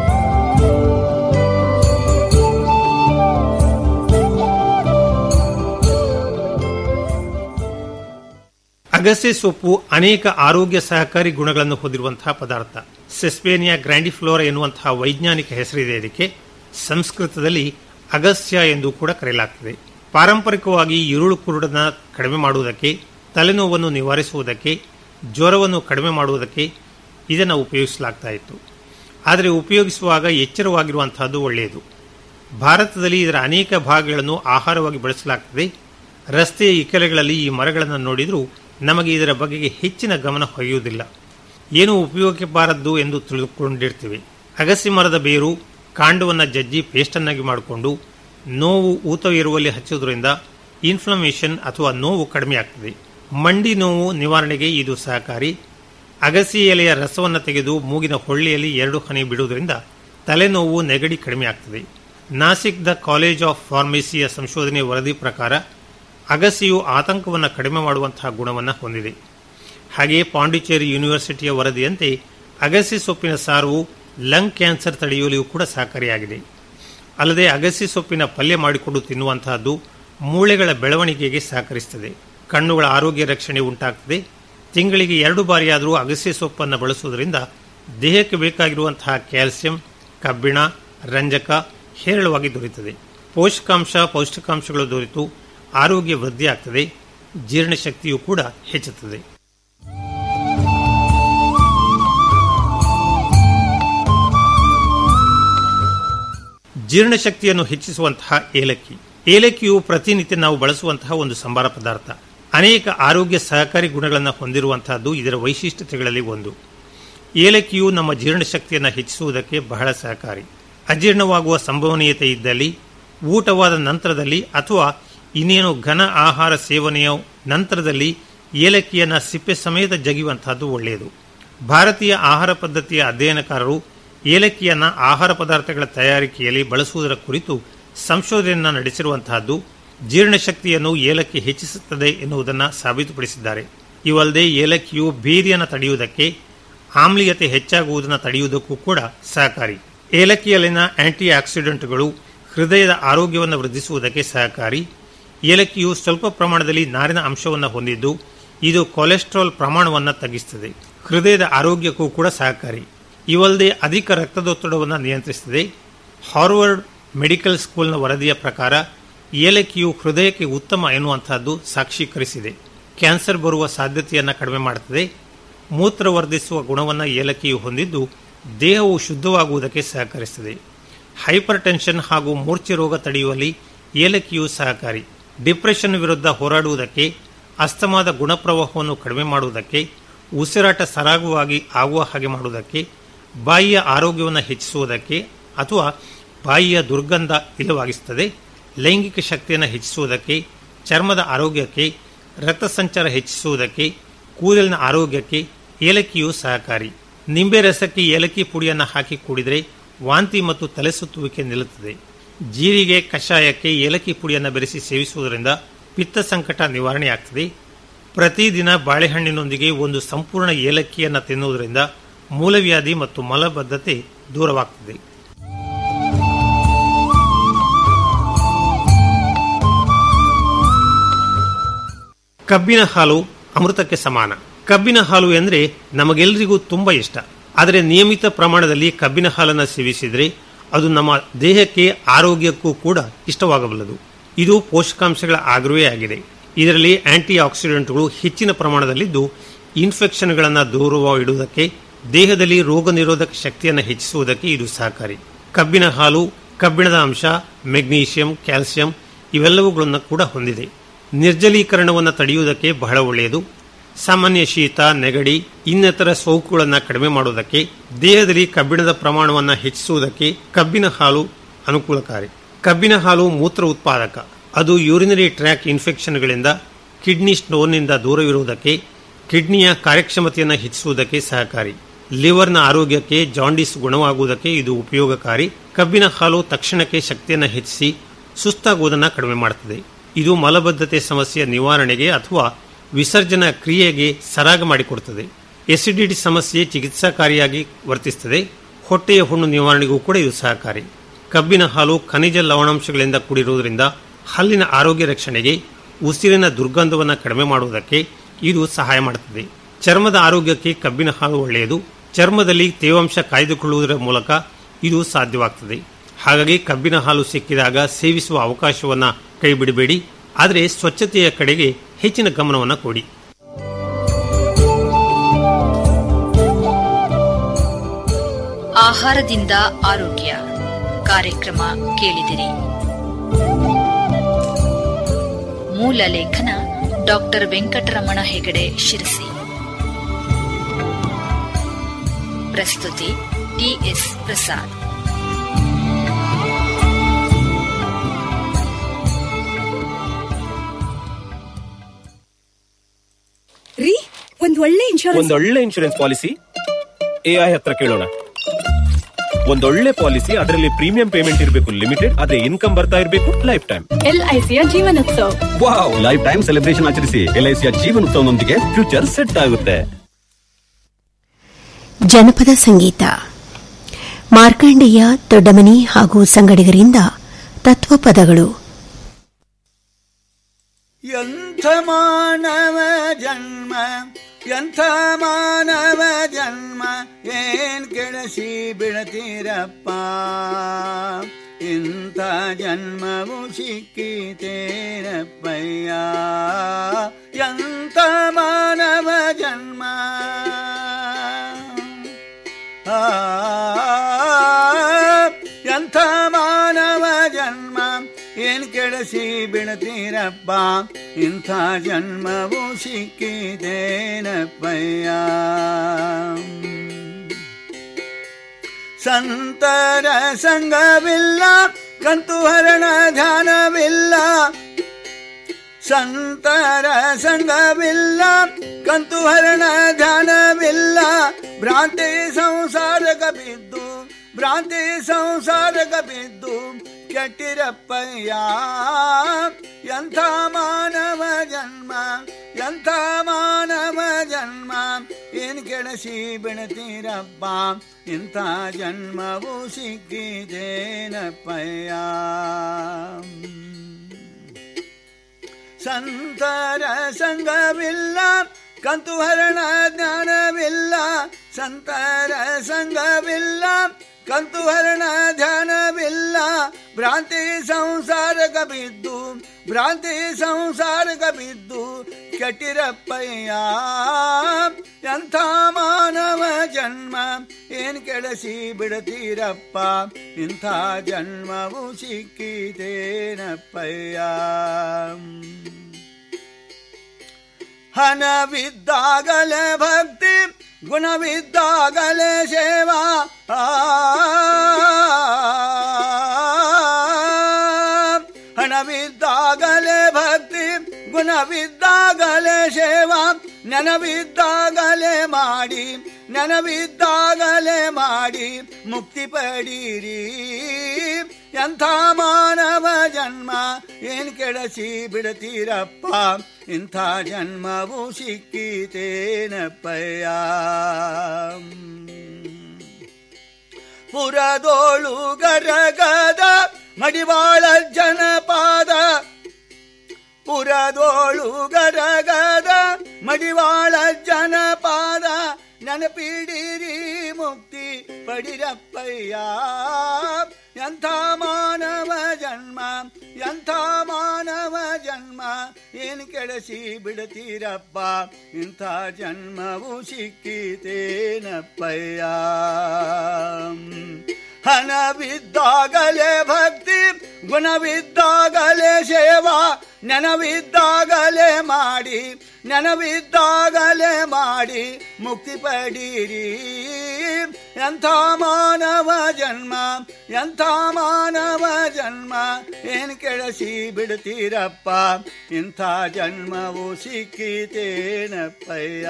ಅಗಸೆ ಸೊಪ್ಪು ಅನೇಕ ಆರೋಗ್ಯ ಸಹಕಾರಿ ಗುಣಗಳನ್ನು ಹೊಂದಿರುವಂತಹ ಪದಾರ್ಥ ಸೆಸ್ಪೇನಿಯಾ ಗ್ರ್ಯಾಂಡಿಫ್ಲೋರಾ ಎನ್ನುವಂತಹ ವೈಜ್ಞಾನಿಕ ಹೆಸರಿದೆ ಇದಕ್ಕೆ ಸಂಸ್ಕೃತದಲ್ಲಿ ಅಗಸ್ಯ ಎಂದು ಕೂಡ ಕರೆಯಲಾಗ್ತದೆ ಪಾರಂಪರಿಕವಾಗಿ ಇರುಳು ಕುರುಡನ ಕಡಿಮೆ ಮಾಡುವುದಕ್ಕೆ ತಲೆನೋವನ್ನು ನಿವಾರಿಸುವುದಕ್ಕೆ ಜ್ವರವನ್ನು ಕಡಿಮೆ ಮಾಡುವುದಕ್ಕೆ ಇದನ್ನು ಉಪಯೋಗಿಸಲಾಗ್ತಾ ಇತ್ತು ಆದರೆ ಉಪಯೋಗಿಸುವಾಗ ಎಚ್ಚರವಾಗಿರುವಂತಹದ್ದು ಒಳ್ಳೆಯದು ಭಾರತದಲ್ಲಿ ಇದರ ಅನೇಕ ಭಾಗಗಳನ್ನು ಆಹಾರವಾಗಿ ಬಳಸಲಾಗ್ತದೆ ರಸ್ತೆಯ ಇಕ್ಕೆಲೆಗಳಲ್ಲಿ ಈ ಮರಗಳನ್ನು ನೋಡಿದರೂ ನಮಗೆ ಇದರ ಬಗೆಗೆ ಹೆಚ್ಚಿನ ಗಮನ ಹೊಯ್ಯುವುದಿಲ್ಲ ಏನು ಉಪಯೋಗಕ್ಕೆ ಬಾರದ್ದು ಎಂದು ತಿಳಿದುಕೊಂಡಿರ್ತೀವಿ ಅಗಸಿ ಮರದ ಬೇರು ಕಾಂಡವನ್ನು ಜಜ್ಜಿ ಪೇಸ್ಟನ್ನಾಗಿ ಮಾಡಿಕೊಂಡು ನೋವು ಊತ ಇರುವಲ್ಲಿ ಹಚ್ಚುವುದರಿಂದ ಇನ್ಫ್ಲಮೇಷನ್ ಅಥವಾ ನೋವು ಕಡಿಮೆ ಆಗ್ತದೆ ಮಂಡಿ ನೋವು ನಿವಾರಣೆಗೆ ಇದು ಸಹಕಾರಿ ಅಗಸಿ ಎಲೆಯ ರಸವನ್ನು ತೆಗೆದು ಮೂಗಿನ ಹೊಳ್ಳೆಯಲ್ಲಿ ಎರಡು ಹನಿ ಬಿಡುವುದರಿಂದ ತಲೆನೋವು ನೆಗಡಿ ಕಡಿಮೆ ಆಗ್ತದೆ ನಾಸಿಕ್ ದ ಕಾಲೇಜ್ ಆಫ್ ಫಾರ್ಮಸಿಯ ಸಂಶೋಧನೆ ವರದಿ ಪ್ರಕಾರ ಅಗಸಿಯು ಆತಂಕವನ್ನು ಕಡಿಮೆ ಮಾಡುವಂತಹ ಗುಣವನ್ನು ಹೊಂದಿದೆ ಹಾಗೆಯೇ ಪಾಂಡಿಚೇರಿ ಯೂನಿವರ್ಸಿಟಿಯ ವರದಿಯಂತೆ ಅಗಸಿ ಸೊಪ್ಪಿನ ಸಾರವು ಲಂಗ್ ಕ್ಯಾನ್ಸರ್ ತಡೆಯುವಲ್ಲಿಯೂ ಕೂಡ ಸಹಕಾರಿಯಾಗಿದೆ ಅಲ್ಲದೆ ಅಗಸಿ ಸೊಪ್ಪಿನ ಪಲ್ಯ ಮಾಡಿಕೊಂಡು ತಿನ್ನುವಂತಹದ್ದು ಮೂಳೆಗಳ ಬೆಳವಣಿಗೆಗೆ ಸಹಕರಿಸುತ್ತದೆ ಕಣ್ಣುಗಳ ಆರೋಗ್ಯ ರಕ್ಷಣೆ ಉಂಟಾಗ್ತದೆ ತಿಂಗಳಿಗೆ ಎರಡು ಬಾರಿಯಾದರೂ ಅಗಸೆ ಸೊಪ್ಪನ್ನು ಬಳಸುವುದರಿಂದ ದೇಹಕ್ಕೆ ಬೇಕಾಗಿರುವಂತಹ ಕ್ಯಾಲ್ಸಿಯಂ ಕಬ್ಬಿಣ ರಂಜಕ ಹೇರಳವಾಗಿ ದೊರೆಯುತ್ತದೆ ಪೋಷಕಾಂಶ ಪೌಷ್ಟಿಕಾಂಶಗಳು ದೊರೆತು ಆರೋಗ್ಯ ವೃದ್ಧಿಯಾಗ್ತದೆ ಜೀರ್ಣಶಕ್ತಿಯೂ ಕೂಡ ಹೆಚ್ಚುತ್ತದೆ ಜೀರ್ಣಶಕ್ತಿಯನ್ನು ಹೆಚ್ಚಿಸುವಂತಹ ಏಲಕ್ಕಿ ಏಲಕ್ಕಿಯು ಪ್ರತಿನಿತ್ಯ ನಾವು ಬಳಸುವಂತಹ ಒಂದು ಸಂಬಾರ ಪದಾರ್ಥ ಅನೇಕ ಆರೋಗ್ಯ ಸಹಕಾರಿ ಗುಣಗಳನ್ನು ಹೊಂದಿರುವಂತಹದ್ದು ಇದರ ವೈಶಿಷ್ಟ್ಯತೆಗಳಲ್ಲಿ ಒಂದು ಏಲಕ್ಕಿಯು ನಮ್ಮ ಜೀರ್ಣಶಕ್ತಿಯನ್ನು ಹೆಚ್ಚಿಸುವುದಕ್ಕೆ ಬಹಳ ಸಹಕಾರಿ ಅಜೀರ್ಣವಾಗುವ ಸಂಭವನೀಯತೆ ಇದ್ದಲ್ಲಿ ಊಟವಾದ ನಂತರದಲ್ಲಿ ಅಥವಾ ಇನ್ನೇನು ಘನ ಆಹಾರ ಸೇವನೆಯ ನಂತರದಲ್ಲಿ ಏಲಕ್ಕಿಯನ್ನು ಸಿಪ್ಪೆ ಸಮೇತ ಜಗಿಯುವಂತಹದ್ದು ಒಳ್ಳೆಯದು ಭಾರತೀಯ ಆಹಾರ ಪದ್ಧತಿಯ ಅಧ್ಯಯನಕಾರರು ಏಲಕ್ಕಿಯನ್ನು ಆಹಾರ ಪದಾರ್ಥಗಳ ತಯಾರಿಕೆಯಲ್ಲಿ ಬಳಸುವುದರ ಕುರಿತು ಸಂಶೋಧನೆಯನ್ನು ನಡೆಸಿರುವಂತಹದ್ದು ಜೀರ್ಣಶಕ್ತಿಯನ್ನು ಏಲಕ್ಕಿ ಹೆಚ್ಚಿಸುತ್ತದೆ ಎನ್ನುವುದನ್ನು ಸಾಬೀತುಪಡಿಸಿದ್ದಾರೆ ಇವಲ್ಲದೆ ಏಲಕ್ಕಿಯು ಬೀರಿಯನ್ನು ತಡೆಯುವುದಕ್ಕೆ ಆಮ್ಲೀಯತೆ ಹೆಚ್ಚಾಗುವುದನ್ನು ತಡೆಯುವುದಕ್ಕೂ ಕೂಡ ಸಹಕಾರಿ ಏಲಕ್ಕಿಯಲ್ಲಿನ ಆಂಟಿ ಆಕ್ಸಿಡೆಂಟ್ಗಳು ಹೃದಯದ ಆರೋಗ್ಯವನ್ನು ವೃದ್ಧಿಸುವುದಕ್ಕೆ ಸಹಕಾರಿ ಏಲಕ್ಕಿಯು ಸ್ವಲ್ಪ ಪ್ರಮಾಣದಲ್ಲಿ ನಾರಿನ ಅಂಶವನ್ನು ಹೊಂದಿದ್ದು ಇದು ಕೊಲೆಸ್ಟ್ರಾಲ್ ಪ್ರಮಾಣವನ್ನು ತಗ್ಗಿಸುತ್ತದೆ ಹೃದಯದ ಆರೋಗ್ಯಕ್ಕೂ ಕೂಡ ಸಹಕಾರಿ ಇವಲ್ಲದೆ ಅಧಿಕ ರಕ್ತದೊತ್ತಡವನ್ನು ನಿಯಂತ್ರಿಸುತ್ತದೆ ಹಾರ್ವರ್ಡ್ ಮೆಡಿಕಲ್ ಸ್ಕೂಲ್ನ ವರದಿಯ ಪ್ರಕಾರ ಏಲಕ್ಕಿಯು ಹೃದಯಕ್ಕೆ ಉತ್ತಮ ಎನ್ನುವಂತಹದ್ದು ಸಾಕ್ಷೀಕರಿಸಿದೆ ಕ್ಯಾನ್ಸರ್ ಬರುವ ಸಾಧ್ಯತೆಯನ್ನು ಕಡಿಮೆ ಮಾಡುತ್ತದೆ ಮೂತ್ರ ವರ್ಧಿಸುವ ಗುಣವನ್ನು ಏಲಕ್ಕಿಯು ಹೊಂದಿದ್ದು ದೇಹವು ಶುದ್ಧವಾಗುವುದಕ್ಕೆ ಸಹಕರಿಸುತ್ತದೆ ಹೈಪರ್ ಟೆನ್ಷನ್ ಹಾಗೂ ಮೂರ್ಛೆ ರೋಗ ತಡೆಯುವಲ್ಲಿ ಏಲಕ್ಕಿಯು ಸಹಕಾರಿ ಡಿಪ್ರೆಷನ್ ವಿರುದ್ಧ ಹೋರಾಡುವುದಕ್ಕೆ ಅಸ್ತಮಾದ ಗುಣಪ್ರವಾಹವನ್ನು ಕಡಿಮೆ ಮಾಡುವುದಕ್ಕೆ ಉಸಿರಾಟ ಸರಾಗವಾಗಿ ಆಗುವ ಹಾಗೆ ಮಾಡುವುದಕ್ಕೆ ಬಾಯಿಯ ಆರೋಗ್ಯವನ್ನು ಹೆಚ್ಚಿಸುವುದಕ್ಕೆ ಅಥವಾ ಬಾಯಿಯ ದುರ್ಗಂಧ ಇಲ್ಲವಾಗಿಸುತ್ತದೆ ಲೈಂಗಿಕ ಶಕ್ತಿಯನ್ನು ಹೆಚ್ಚಿಸುವುದಕ್ಕೆ ಚರ್ಮದ ಆರೋಗ್ಯಕ್ಕೆ ರಕ್ತ ಸಂಚಾರ ಹೆಚ್ಚಿಸುವುದಕ್ಕೆ ಕೂದಲಿನ ಆರೋಗ್ಯಕ್ಕೆ ಏಲಕ್ಕಿಯು ಸಹಕಾರಿ ನಿಂಬೆ ರಸಕ್ಕೆ ಏಲಕ್ಕಿ ಪುಡಿಯನ್ನು ಹಾಕಿ ಕುಡಿದರೆ ವಾಂತಿ ಮತ್ತು ತಲೆ ಸುತ್ತುವಿಕೆ ನಿಲ್ಲುತ್ತದೆ ಜೀರಿಗೆ ಕಷಾಯಕ್ಕೆ ಏಲಕ್ಕಿ ಪುಡಿಯನ್ನು ಬೆರೆಸಿ ಸೇವಿಸುವುದರಿಂದ ಪಿತ್ತ ಸಂಕಟ ನಿವಾರಣೆಯಾಗ್ತದೆ ಪ್ರತಿದಿನ ಬಾಳೆಹಣ್ಣಿನೊಂದಿಗೆ ಒಂದು ಸಂಪೂರ್ಣ ಏಲಕ್ಕಿಯನ್ನು ತಿನ್ನುವುದರಿಂದ ಮೂಲವ್ಯಾಧಿ ಮತ್ತು ಮಲಬದ್ಧತೆ ದೂರವಾಗ್ತದೆ ಕಬ್ಬಿನ ಹಾಲು ಅಮೃತಕ್ಕೆ ಸಮಾನ ಕಬ್ಬಿನ ಹಾಲು ಎಂದ್ರೆ ನಮಗೆಲ್ಲರಿಗೂ ತುಂಬಾ ಇಷ್ಟ ಆದರೆ ನಿಯಮಿತ ಪ್ರಮಾಣದಲ್ಲಿ ಕಬ್ಬಿನ ಹಾಲನ್ನು ಸೇವಿಸಿದರೆ ಅದು ನಮ್ಮ ದೇಹಕ್ಕೆ ಆರೋಗ್ಯಕ್ಕೂ ಕೂಡ ಇಷ್ಟವಾಗಬಲ್ಲದು ಇದು ಪೋಷಕಾಂಶಗಳ ಆಗ್ರವೇ ಆಗಿದೆ ಇದರಲ್ಲಿ ಆಂಟಿ ಆಕ್ಸಿಡೆಂಟ್ಗಳು ಹೆಚ್ಚಿನ ಪ್ರಮಾಣದಲ್ಲಿದ್ದು ಇನ್ಫೆಕ್ಷನ್ಗಳನ್ನು ದೂರವ ಇಡುವುದಕ್ಕೆ ದೇಹದಲ್ಲಿ ರೋಗ ನಿರೋಧಕ ಶಕ್ತಿಯನ್ನು ಹೆಚ್ಚಿಸುವುದಕ್ಕೆ ಇದು ಸಹಕಾರಿ ಕಬ್ಬಿನ ಹಾಲು ಕಬ್ಬಿಣದ ಅಂಶ ಮೆಗ್ನೀಷಿಯಂ ಕ್ಯಾಲ್ಸಿಯಂ ಇವೆಲ್ಲವುಗಳನ್ನು ಕೂಡ ಹೊಂದಿದೆ ನಿರ್ಜಲೀಕರಣವನ್ನು ತಡೆಯುವುದಕ್ಕೆ ಬಹಳ ಒಳ್ಳೆಯದು ಸಾಮಾನ್ಯ ಶೀತ ನೆಗಡಿ ಇನ್ನಿತರ ಸೋಂಕುಗಳನ್ನು ಕಡಿಮೆ ಮಾಡುವುದಕ್ಕೆ ದೇಹದಲ್ಲಿ ಕಬ್ಬಿಣದ ಪ್ರಮಾಣವನ್ನು ಹೆಚ್ಚಿಸುವುದಕ್ಕೆ ಕಬ್ಬಿನ ಹಾಲು ಅನುಕೂಲಕಾರಿ ಕಬ್ಬಿನ ಹಾಲು ಮೂತ್ರ ಉತ್ಪಾದಕ ಅದು ಯೂರಿನರಿ ಟ್ರ್ಯಾಕ್ ಇನ್ಫೆಕ್ಷನ್ಗಳಿಂದ ಕಿಡ್ನಿ ಸ್ಟೋನ್ನಿಂದ ದೂರವಿರುವುದಕ್ಕೆ ಕಿಡ್ನಿಯ ಕಾರ್ಯಕ್ಷಮತೆಯನ್ನು ಹೆಚ್ಚಿಸುವುದಕ್ಕೆ ಸಹಕಾರಿ ಲಿವರ್ನ ಆರೋಗ್ಯಕ್ಕೆ ಜಾಂಡಿಸ್ ಗುಣವಾಗುವುದಕ್ಕೆ ಇದು ಉಪಯೋಗಕಾರಿ ಕಬ್ಬಿನ ಹಾಲು ತಕ್ಷಣಕ್ಕೆ ಶಕ್ತಿಯನ್ನು ಹೆಚ್ಚಿಸಿ ಸುಸ್ತಾಗುವುದನ್ನು ಕಡಿಮೆ ಮಾಡುತ್ತದೆ ಇದು ಮಲಬದ್ಧತೆ ಸಮಸ್ಯೆಯ ನಿವಾರಣೆಗೆ ಅಥವಾ ವಿಸರ್ಜನಾ ಕ್ರಿಯೆಗೆ ಸರಾಗ ಮಾಡಿಕೊಡುತ್ತದೆ ಎಸಿಡಿಟಿ ಸಮಸ್ಯೆ ಚಿಕಿತ್ಸಾಕಾರಿಯಾಗಿ ವರ್ತಿಸುತ್ತದೆ ಹೊಟ್ಟೆಯ ಹುಣ್ಣು ನಿವಾರಣೆಗೂ ಕೂಡ ಇದು ಸಹಕಾರಿ ಕಬ್ಬಿನ ಹಾಲು ಖನಿಜ ಲವಣಾಂಶಗಳಿಂದ ಕೂಡಿರುವುದರಿಂದ ಹಲ್ಲಿನ ಆರೋಗ್ಯ ರಕ್ಷಣೆಗೆ ಉಸಿರಿನ ದುರ್ಗಂಧವನ್ನು ಕಡಿಮೆ ಮಾಡುವುದಕ್ಕೆ ಇದು ಸಹಾಯ ಮಾಡುತ್ತದೆ ಚರ್ಮದ ಆರೋಗ್ಯಕ್ಕೆ ಕಬ್ಬಿನ ಹಾಲು ಒಳ್ಳೆಯದು ಚರ್ಮದಲ್ಲಿ ತೇವಾಂಶ ಕಾಯ್ದುಕೊಳ್ಳುವುದರ ಮೂಲಕ ಇದು ಸಾಧ್ಯವಾಗ್ತದೆ ಹಾಗಾಗಿ ಕಬ್ಬಿನ ಹಾಲು ಸಿಕ್ಕಿದಾಗ ಸೇವಿಸುವ ಅವಕಾಶವನ್ನ ಕೈಬಿಡಬೇಡಿ ಆದರೆ ಸ್ವಚ್ಛತೆಯ ಕಡೆಗೆ ಹೆಚ್ಚಿನ ಗಮನವನ್ನು ಕೊಡಿ ಆಹಾರದಿಂದ ಆರೋಗ್ಯ ಕಾರ್ಯಕ್ರಮ ಕೇಳಿದಿರಿ ಮೂಲ ಲೇಖನ ಡಾಕ್ಟರ್ ವೆಂಕಟರಮಣ ಹೆಗಡೆ ಶಿರಸಿ ಪ್ರಸ್ತುತಿ ಟಿಎಸ್ ಪ್ರಸಾದ್ ರೀ ಒಂದ್ ಒಳ್ಳೆ ಇನ್ಶೂರೆನ್ಸ್ ಒಂದೊಳ್ಳೆ ಇನ್ಶೂರೆನ್ಸ್ ಪಾಲಿಸಿ ಎಐ ಹತ್ರ ಕೇಳೋಣ ಒಂದೊಳ್ಳೆ ಪಾಲಿಸಿ ಅದರಲ್ಲಿ ಪ್ರೀಮಿಯಂ ಪೇಮೆಂಟ್ ಇರಬೇಕು ಲಿಮಿಟೆಡ್ ಅದೇ ಇನ್ಕಮ್ ಬರ್ತಾ ಇರಬೇಕು ಲೈಫ್ ಟೈಮ್ ಎಲ್ಐಸಿಯ ಜೀವನೋತ್ಸವ ವಾವ್ ಲೈಫ್ ಟೈಮ್ ಸೆಲೆಬ್ರೇಷನ್ ಆಚರಿಸಿ ಎಲ್ಐಸಿಯ ಜೀವನೋತ್ಸವನೊಂದಿಗೆ ಫ್ಯೂಚರ್ ಸೆಟ್ ಆಗುತ್ತೆ ಜನಪದ ಸಂಗೀತ ಮಾರ್ಕಂಡೇಯ ದೊಡ್ಡಮನಿ ಹಾಗೂ ಸಂಗಡಿಗರಿಂದ ತತ್ವಪದಗಳು ಎಂಥ ಮಾನವ ಜನ್ಮ ಎಂಥ ಮಾನವ ಜನ್ಮ ಏನ್ ಕೆಳಸಿ ಬಿಡತೀರಪ್ಪ ಇಂಥ ಜನ್ಮವು ಸಿಕ್ಕಿತೇರಪ್ಪಯ್ಯ ಎಂಥ ಮಾನವ ಜನ್ಮ ಆ, ಎಂಥ ಮಾನವ ಜನ್ಮ ಏನ್ ಕೆಳಸಿ ಬಿಡತೀರಪ್ಪ ಇಂಥ ಜನ್ಮವು ಸಿಕ್ಕಿದೇನಪ್ಪಯ್ಯ ಸಂತರ ಸಂಘವಿಲ್ಲ ಕಂತು ಹರಣ ಧ್ಯಾನವಿಲ್ಲ ಸಂತರ ಸಂಘವಿಲ್ಲ ಕಂತು ಹರಣ ಧ್ಯಾನವಿಲ್ಲ ಭ್ರಾಂತಿ ಸಂಸಾರಕ ಬಿದ್ದು ಭ್ರಾಂತಿ ಸಂಸಾರಕ ಬಿದ್ದು ಕೆಟ್ಟಿರಪ್ಪಯ್ಯ ಎಂಥ ಮಾನವ ಜನ್ಮ ಎಂಥ ಮಾನವ ಜನ್ಮ ಏನ್ ಕೆಳಸಿ ಬೆಳತೀರಪ್ಪ ಇಂಥ ಜನ್ಮವು ಸಿಕ್ಕಿದೇನಪ್ಪಯ್ಯ ಸಂತರ ಸಂಘವಿಲ್ಲ ಕಂತು ಹರಣ ಜ್ಞಾನವಿಲ್ಲ ಸಂತರ ಸಂಘವಿಲ್ಲ ಕಂತು ಹರಣ ಧ್ಯಾನವಿಲ್ಲ ಭ್ರಾಂತಿ ಸಂಸಾರಕ ಬಿದ್ದು ಭ್ರಾಂತಿ ಸಂಸಾರಕ ಬಿದ್ದು ಕೆಟ್ಟಿರಪ್ಪಯ್ಯ ಎಂಥ ಮಾನವ ಜನ್ಮ ಏನ್ ಕೆಳಸಿ ಬಿಡತೀರಪ್ಪ ಇಂಥ ಜನ್ಮವು ಸಿಕ್ಕಿತೇನಪ್ಪಯ್ಯ ಹಣವಿದ್ದಾಗಲೇ ಭಕ್ತಿ ಗುಣವಿದ್ದಾಗಲೇ ಸೇವಾ ಆ, ಹಣವಿದ್ದಾಗಲೇ ಭಕ್ತಿ ಗುಣವಿದ್ದಾಗಲೇ ಸೇವಾ ನೆನವಿದ್ದಾಗಲೇ ಮಾಡಿ ನೆನವಿದ್ದಾಗಲೇ ಮಾಡಿ ಮುಕ್ತಿ ಪಡೀರಿ ಎಂಥ ಮಾನವ ಜನ್ಮ ಏನ್ ಕೆಳಸಿ ಬಿಡತೀರಪ್ಪ ಇಂಥ ಜನ್ಮವು ಸಿಕ್ಕಿತೇನಪ್ಪಯ್ಯ ಪುರದೋಳು ಗರಗದ ಮಡಿವಾಳ ಜನಪಾದ ಪುರದೋಳು ಗರಗದ ಮಡಿವಾಳ ಜನಪಾದ ನೆನಪಿಡಿರಿ ಮುಕ್ತಿ ಪಡಿರಪ್ಪಯ್ಯ ಎಂಥ ಮಾನವ ಜನ್ಮ ಎಂಥ ಮಾನವ ಜನ್ಮ ಏನು ಕೆಳಸಿ ಬಿಡ್ತೀರಪ್ಪ ಇಂಥ ಜನ್ಮವು ಸಿಕ್ಕಿತೇನಪ್ಪಯ್ಯ ಹಣವಿದ್ದಾಗಲೇ ಭಕ್ತಿ ಗುಣವಿದ್ದಾಗಲೇ ಸೇವಾ ನೆನವಿದ್ದಾಗಲೇ ಮಾಡಿ ನೆನವಿದ್ದಾಗಲೇ ಮಾಡಿ ಮುಕ್ತಿ ಪಡೀರಿ ಎಂಥ ಮಾನವ ಜನ್ಮ ಎಂಥ ಮಾನವ ಜನ್ಮ ಏನು ಕೆಳಸಿ ಬಿಡ್ತೀರಪ್ಪ ಇಂಥ ಜನ್ಮವು ಸಿಕ್ಕಿತೇನಪ್ಪಯ್ಯ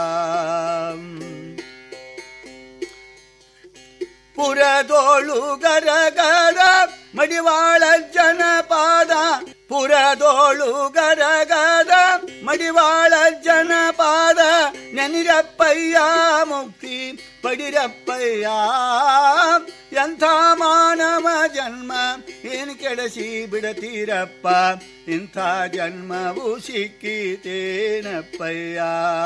ಪುರದೋಳು ಗರಗರ ಮಡಿವಾಳ ಜನಪಾದ ಪುರದೋಳು ಗರಗರ ಮಡಿವಾಳ ಜನಪಾದ ನೆನಿರಪ್ಪಯ್ಯ ಮುಕ್ತಿ ಪಡಿರಪ್ಪಯ್ಯ ಎಂಥ ಮಾನವ ಜನ್ಮ ಏನು ಕೆಡಸಿ ಬಿಡತೀರಪ್ಪ ಇಂಥ ಜನ್ಮವು ಸಿಕ್ಕಿತೇನಪ್ಪಯ್ಯ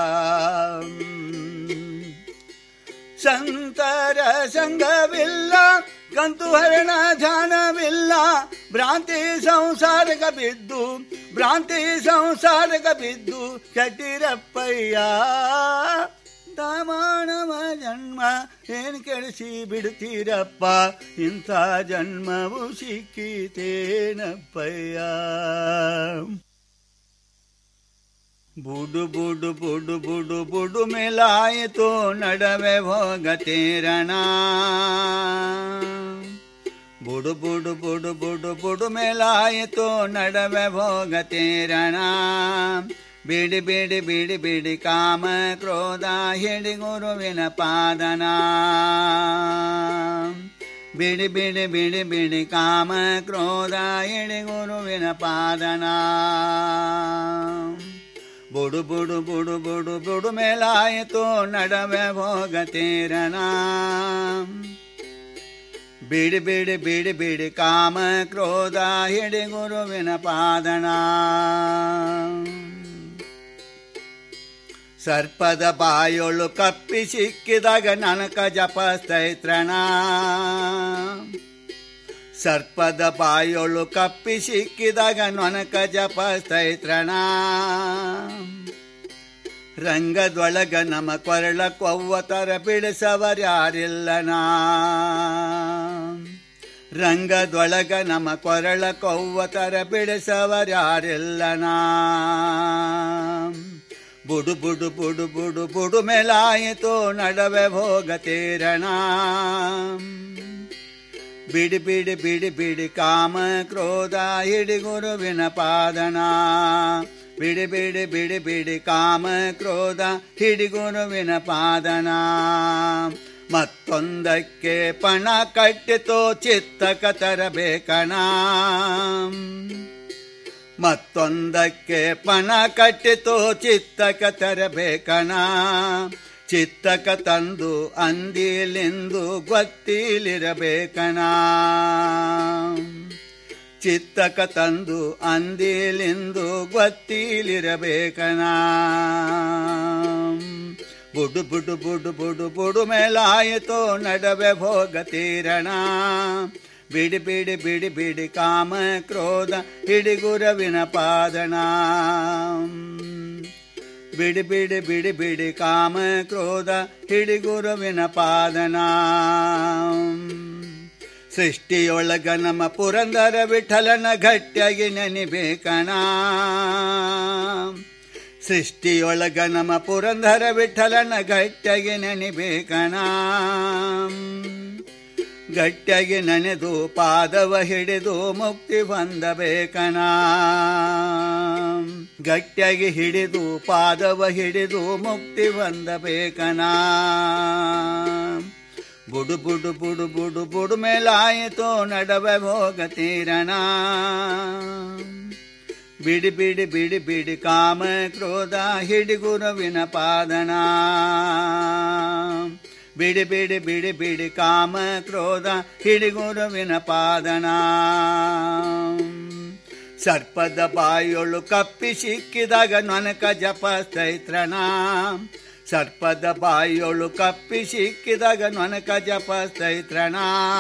ಸಂತರ ಸಂಘವಿಲ್ಲ ಕಂತು ಹರಣ ಧ್ಯಾನವಿಲ್ಲ ಭ್ರಾಂತಿ ಸಂಸಾರಕ ಬಿದ್ದು ಭ್ರಾಂತಿ ಸಂಸಾರಕ ಬಿದ್ದು ಕೆಟ್ಟಿರಪ್ಪಯ್ಯ ದಾಮಾನವ ಜನ್ಮ ಏನ್ ಕೆಡಿಸಿ ಬಿಡ್ತೀರಪ್ಪ ಇಂಥ ಜನ್ಮವು ಸಿಕ್ಕಿತೇನಪ್ಪಯ್ಯ ಬುಡು ಬುಡು ಬುಡು ಬುಡು ಬುಡು ಮೇಲಾಯಿತು ನಡವೆ ಹೋಗತೀರಣ ಬುಡು ಬುಡು ಬುಡು ಬುಡು ಬುಡು ಮೇಲಾಯಿತು ನಡವೆ ಹೋಗತೀರಣ ಬಿಡಿ ಬಿಡಿ ಬಿಡಿ ಬಿಡಿ ಕಾಮ ಕ್ರೋಧ ಹಿಡಿ ಗುರುವಿನ ಪಾದನ ಬಿಡಿ ಬಿಡಿ ಬಿಡಿ ಬಿಡಿ ಕಾಮ ಕ್ರೋಧ ಹಿಡಿ ಗುರುವಿನ ಪಾದನ ಬುಡು ಬುಡು ಬುಡು ಬುಡು ಬುಡು ಮೇಲಾಯಿತು ನಡವೆ ಹೋಗತೀರಣ ಬಿಡಿ ಬಿಡಿ ಬಿಡಿ ಬಿಡಿ ಕಾಮ ಕ್ರೋಧ ಹಿಡಿ ಗುರುವಿನ ಪಾದನ ಸರ್ಪದ ಬಾಯೊಳು ಕಪ್ಪಿ ಸಿಕ್ಕಿದಾಗ ನನಕ ಜಪಸ್ತೈತ್ರಣ ಸರ್ಪದ ಬಾಯೊಳು ಕಪ್ಪಿ ಸಿಕ್ಕಿದಾಗ ನೊನಕ ಜಪಸ್ತೈತ್ರಣ ರಂಗದೊಳಗ ನಮ ಕೊರಳ ಕೊವ್ವತರ ಬಿಡಿಸವರ್ಯಾರಿಲ್ಲನ ರಂಗದೊಳಗ ನಮ ಕೊರಳ ಕೊವ್ವತರ ಬಿಡಿಸವರ್ಯಾರಿಲ್ಲನ ಬುಡು ಬುಡು ಬುಡು ಬುಡು ಬುಡು ಮೇಲಾಯಿತು ನಡವೆ ಹೋಗತೀರಣ ಬಿಡಿ ಬಿಡಿ ಬಿಡಿ ಬಿಡಿ ಕಾಮ ಕ್ರೋಧ ಹಿಡಿ ಗುರುವಿನ ಪಾದನ ಬಿಡಿ ಬಿಡಿ ಬಿಡಿ ಬಿಡಿ ಕಾಮ ಕ್ರೋಧ ಹಿಡಿ ಗುರುವಿನ ಪಾದನ ಮತ್ತೊಂದಕ್ಕೆ ಪಣ ಕಟ್ಟಿತೋ ಚಿತ್ತಕ ತರಬೇಕಣ ಮತ್ತೊಂದಕ್ಕೆ ಪಣ ಕಟ್ಟಿತೋ ಚಿತ್ತಕ ತರಬೇಕಣ ಚಿತ್ತಕ ತಂದು ಅಂದಿಲೆಂದು ಗೊತ್ತಿಲಿರಬೇಕಣ ಚಿತ್ತಕ ತಂದು ಅಂದಿಲೆಂದು ಗೊತ್ತಿಲಿರಬೇಕಣ ಬುಡು ಬುಡು ಬುಡು ಬುಡು ಬುಡು ಮೇಲಾಯಿತು ನಡವೆ ಹೋಗತೀರಣ ಬಿಡಿ ಬಿಡಿ ಬಿಡಿ ಬಿಡಿ ಕಾಮ ಕ್ರೋಧ ಹಿಡಿ ಗುರವಿನ ಪಾದಣ ಬಿಡಿ ಬಿಡಿ ಬಿಡಿ ಬಿಡಿ ಕಾಮ ಕ್ರೋಧ ಹಿಡಿ ಗುರುವಿನ ಪಾದನ ಸೃಷ್ಟಿಯೊಳಗ ನಮ್ಮ ಪುರಂದರ ವಿಠಲನ ಗಟ್ಟಿಯಾಗಿ ನೆನಿಬೇಕಣ ಸೃಷ್ಟಿಯೊಳಗ ನಮ್ಮ ಪುರಂದರ ವಿಠಲನ ಗಟ್ಟಿಯಾಗಿ ನೆನಿಬೇಕಣ ಗಟ್ಟಿಯಾಗಿ ನೆನೆದು ಪಾದವ ಹಿಡಿದು ಮುಕ್ತಿ ಹೊಂದಬೇಕಣ ಗಟ್ಟಿಯಾಗಿ ಹಿಡಿದು ಪಾದವ ಹಿಡಿದು ಮುಕ್ತಿ ಹೊಂದಬೇಕಣ ಬುಡು ಬುಡು ಬುಡು ಬುಡು ಬುಡು ಮೇಲಾಯಿತು ನಡವೆ ಹೋಗತೀರಣ ಬಿಡಿ ಬಿಡಿ ಬಿಡಿ ಬಿಡಿ ಕಾಮ ಕ್ರೋಧ ಹಿಡಿ ಗುರುವಿನ ಪಾದನ ಬಿಡಿ ಬಿಡಿ ಬಿಡಿ ಬಿಡಿ ಕಾಮ ಕ್ರೋಧ ಹಿಡಿ ಗುರುವಿನ ಪಾದನ ಸರ್ಪದ ಬಾಯೊಳು ಕಪ್ಪಿ ಸಿಕ್ಕಿದಾಗ ನೊನಕ ಜಪಸ್ತೈತ್ರಣ ಸರ್ಪದ ಬಾಯೊಳು ಕಪ್ಪಿ ಸಿಕ್ಕಿದಾಗ ನೊನಕ ಜಪಸ್ತೈತ್ರಣ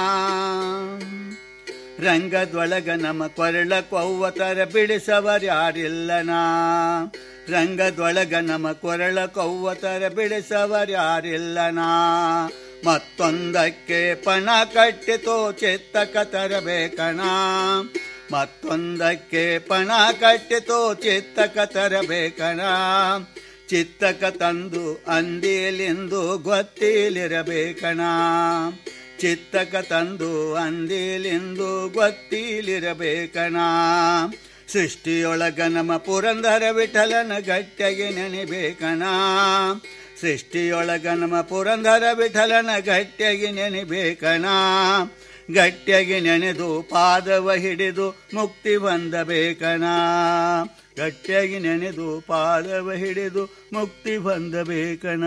ರಂಗದೊಳಗ ನಮ್ಮ ಕೊರಳ ಕೊವ್ವತರ ಬಿಡಿಸವರ್ಯಾರಿಲ್ಲನಾ ರಂಗದೊಳಗ ನಮ್ಮ ಕೊರಳ ಕೊವ್ವತರ ಬಿಡಿಸವರ್ಯಾರಿಲ್ಲನಾ ಮತ್ತೊಂದಕ್ಕೆ ಪಣ ಕಟ್ಟಿತೋ ಚಿತ್ತಕ ತರಬೇಕಣ ಮತ್ತೊಂದಕ್ಕೆ ಪಣ ಕಟ್ಟಿತೋ ಚಿತ್ತಕ ತರಬೇಕಣ ಚಿತ್ತಕ ತಂದು ಅಂದಿಲಿಂದು ಗೊತ್ತಿಲಿರಬೇಕಣ ಚಿತ್ತಕ ತಂದು ಅಂದಿಲಿಂದು ಗೊತ್ತಿಲಿರಬೇಕಣ ಸೃಷ್ಟಿಯೊಳಗ ನಮ್ಮ ಪುರಂದರ ವಿಠಲನ ಗಟ್ಟಿಗೆ ನೆನೆಬೇಕಣ ಸೃಷ್ಟಿಯೊಳಗ ನಮ್ಮ ಪುರಂದರ ವಿಠಲನ ಗಟ್ಟಿಗೆ ನೆನೆಬೇಕಣ ಗಟ್ಟಿಯಾಗಿ ನೆನೆದು ಪಾದವ ಹಿಡಿದು ಮುಕ್ತಿ ಬಂದಬೇಕಣ ಗಟ್ಟಿಯಾಗಿ ನೆನೆದು ಪಾದವ ಹಿಡಿದು ಮುಕ್ತಿ ಬಂದಬೇಕಣ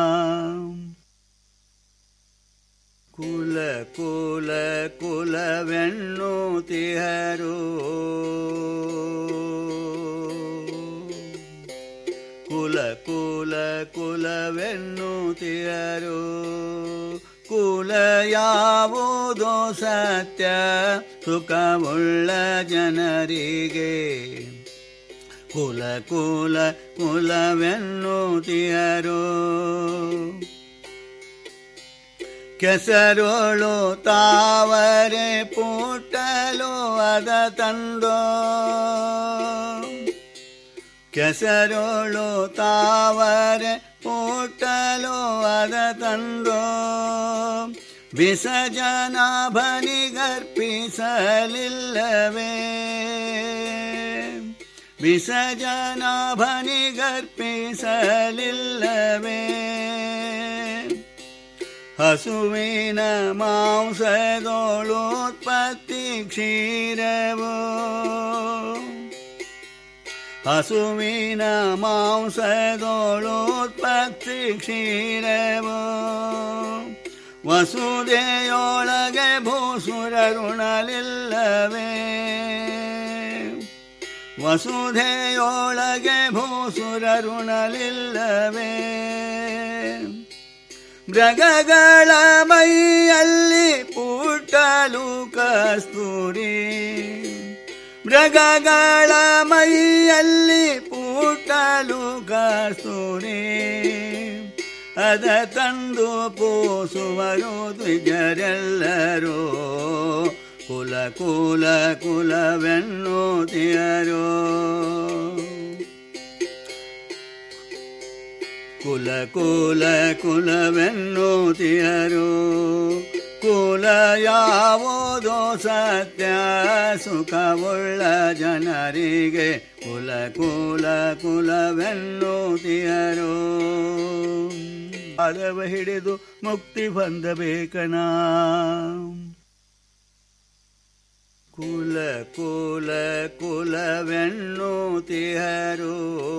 ಕುಲ ಕುಲ ಕುಲವೆನ್ನುತಿಹರು ಕುಲ ಕುಲ ಕುಲವೆನ್ನುತಿಹರು ಕುಲ ಯಾವುದೋ ಸತ್ಯ ಸುಖವುಳ್ಳ ಜನರಿಗೆ ಕುಲ ಕುಲ ಕುಲವೆನ್ನುತಿಯರು ಕೆಸರೋಳು ತಾವರೆ ಪುಟ್ಟಲು ಅದ ತಂದೋ ಕೆಸರೋಳು ತಾವರೆ ಪುಟ್ಟಲು ಅದ ತಂದೋ ವಿಸಜನ ಭನಿಗರ್ಪಿಸಲಿಲ್ಲವೇ ವಿಸಜನ ಭನಿಗರ್ಪಿಸಲಿಲ್ಲವೇ ಹಸುವಿನ ಮಾಂಸದೋಳೋತ್ಪತ್ತಿ ಕ್ಷೀರವೋ ಹಸುವಿನ ಮಾಂಸದೋಳೋತ್ಪತ್ತಿ ಕ್ಷೀರವೋ ವಸುದೆಯೊಳಗೆ ಭೂಸುರರುಣಲಿಲ್ಲವೇ ವಸುಧೆಯೊಳಗೆ ಭೂಸುರರುಣಲಿಲ್ಲವೇ ಮೃಗಗಳ ಮೈಯಲ್ಲಿ ಪುಟ್ಟಲು ಕಸ್ತೂರಿ ಮೃಗಗಳ ಮೈಯಲ್ಲಿ ಪುಟ್ಟಲು ಕಸ್ತೂರಿ ಅದ ತಂದು ಪೋಸುವರು ದ್ವಿಜರೆಲ್ಲರೂ ಕುಲ ಕುಲ ಕುಲವೆನ್ನುತ್ತಿಯರೋ ಕುಲ ಕುಲ ಕುಲವೆನ್ನುತ್ತಿಯರು ಕುಲ ಯಾವುದೋ ಸತ್ಯ ಸುಖವುಳ್ಳ ಜನರಿಗೆ ಕುಲ ಕುಲ ಕುಲವೆನ್ನುತ್ತಿಯರು ಪಾದವ ಹಿಡಿದು ಮುಕ್ತಿ ಬಂದಬೇಕನ ಕುಲ ಕುಲ ಕುಲವೆನ್ನುತ್ತಿಯರು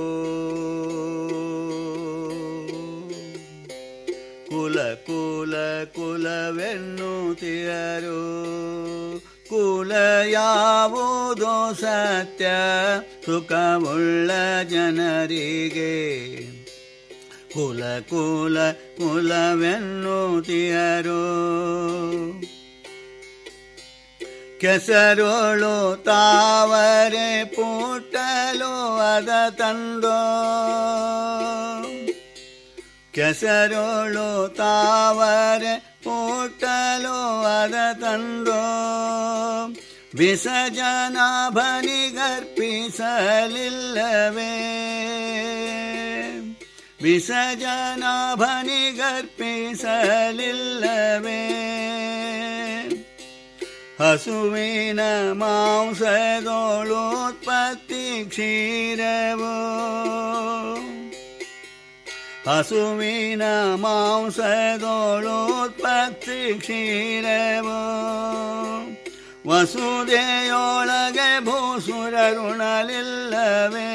ಕುಲ ಕುಲ ಕುಲವೆನ್ನುತ್ತಿಯರು ಕುಲ ಯಾವುದೋ ಸತ್ಯ ಸುಖವುಳ್ಳ ಜನರಿಗೆ ಕುಲ ಕುಲ ಕುಲವೆನ್ನುತ್ತಿಯರು ಕೆಸರೋಳು ತಾವರೆ ಪುಟ್ಟಲು ಅದ ತಂದೋ ಕೆಸರೋಳು ತಾವರೆ ಪುಟ್ಟಲು ಅದ ತಂದೋ ವಿಸಜನ ಭನಿಗರ್ಪಿಸಲಿಲ್ಲವೇ ವಿಸಜನ ಭನಿಗರ್ಪಿಸಲಿಲ್ಲವೇ ಹಸುವಿನ ಮಾಂಸದೋಳೋತ್ಪತ್ತಿ ಕ್ಷೀರವೋ ಹಸುವಿನ ಮಾಂಸದೋಳೋತ್ಪತ್ತಿ ಕ್ಷೀರವೋ ವಸುದೆಯೊಳಗೆ ಭೂಸುರರುಣಲಿಲ್ಲವೇ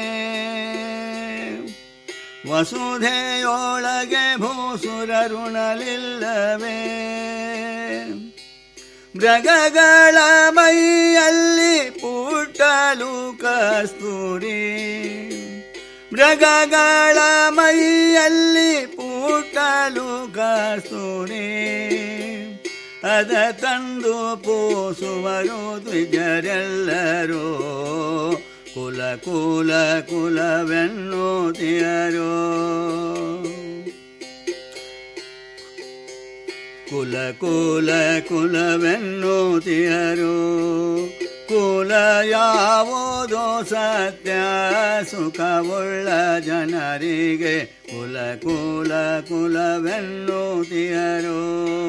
ವಸುಧೆಯೊಳಗೆ ಭೂಸುರರುಣಲಿಲ್ಲವೇ ಮೃಗಗಳ ಮೈಯಲ್ಲಿ ಪುಟ್ಟ ಪೂಟಲು ಕಸ್ತೂರಿ ಮೃಗಗಳ ಮೈಯಲ್ಲಿ ಪೂಟಲು ಕಸ್ತೂರಿ ಅದ ತಂದು ಪೋಸುವರು ದ್ವಿಜರೆಲ್ಲರೂ ಕುಲ ಕುಲ ಕುಲವೆನ್ನುತ್ತಿಯರೋ ಕುಲ ಕುಲ ಕುಲವೆನ್ನುತ್ತಿಯರು ಕುಲ ಯಾವುದೋ ಸತ್ಯ ಸುಖವುಳ್ಳ ಜನರಿಗೆ ಕುಲ ಕುಲ ಕುಲವೆನ್ನುತ್ತಿಯರು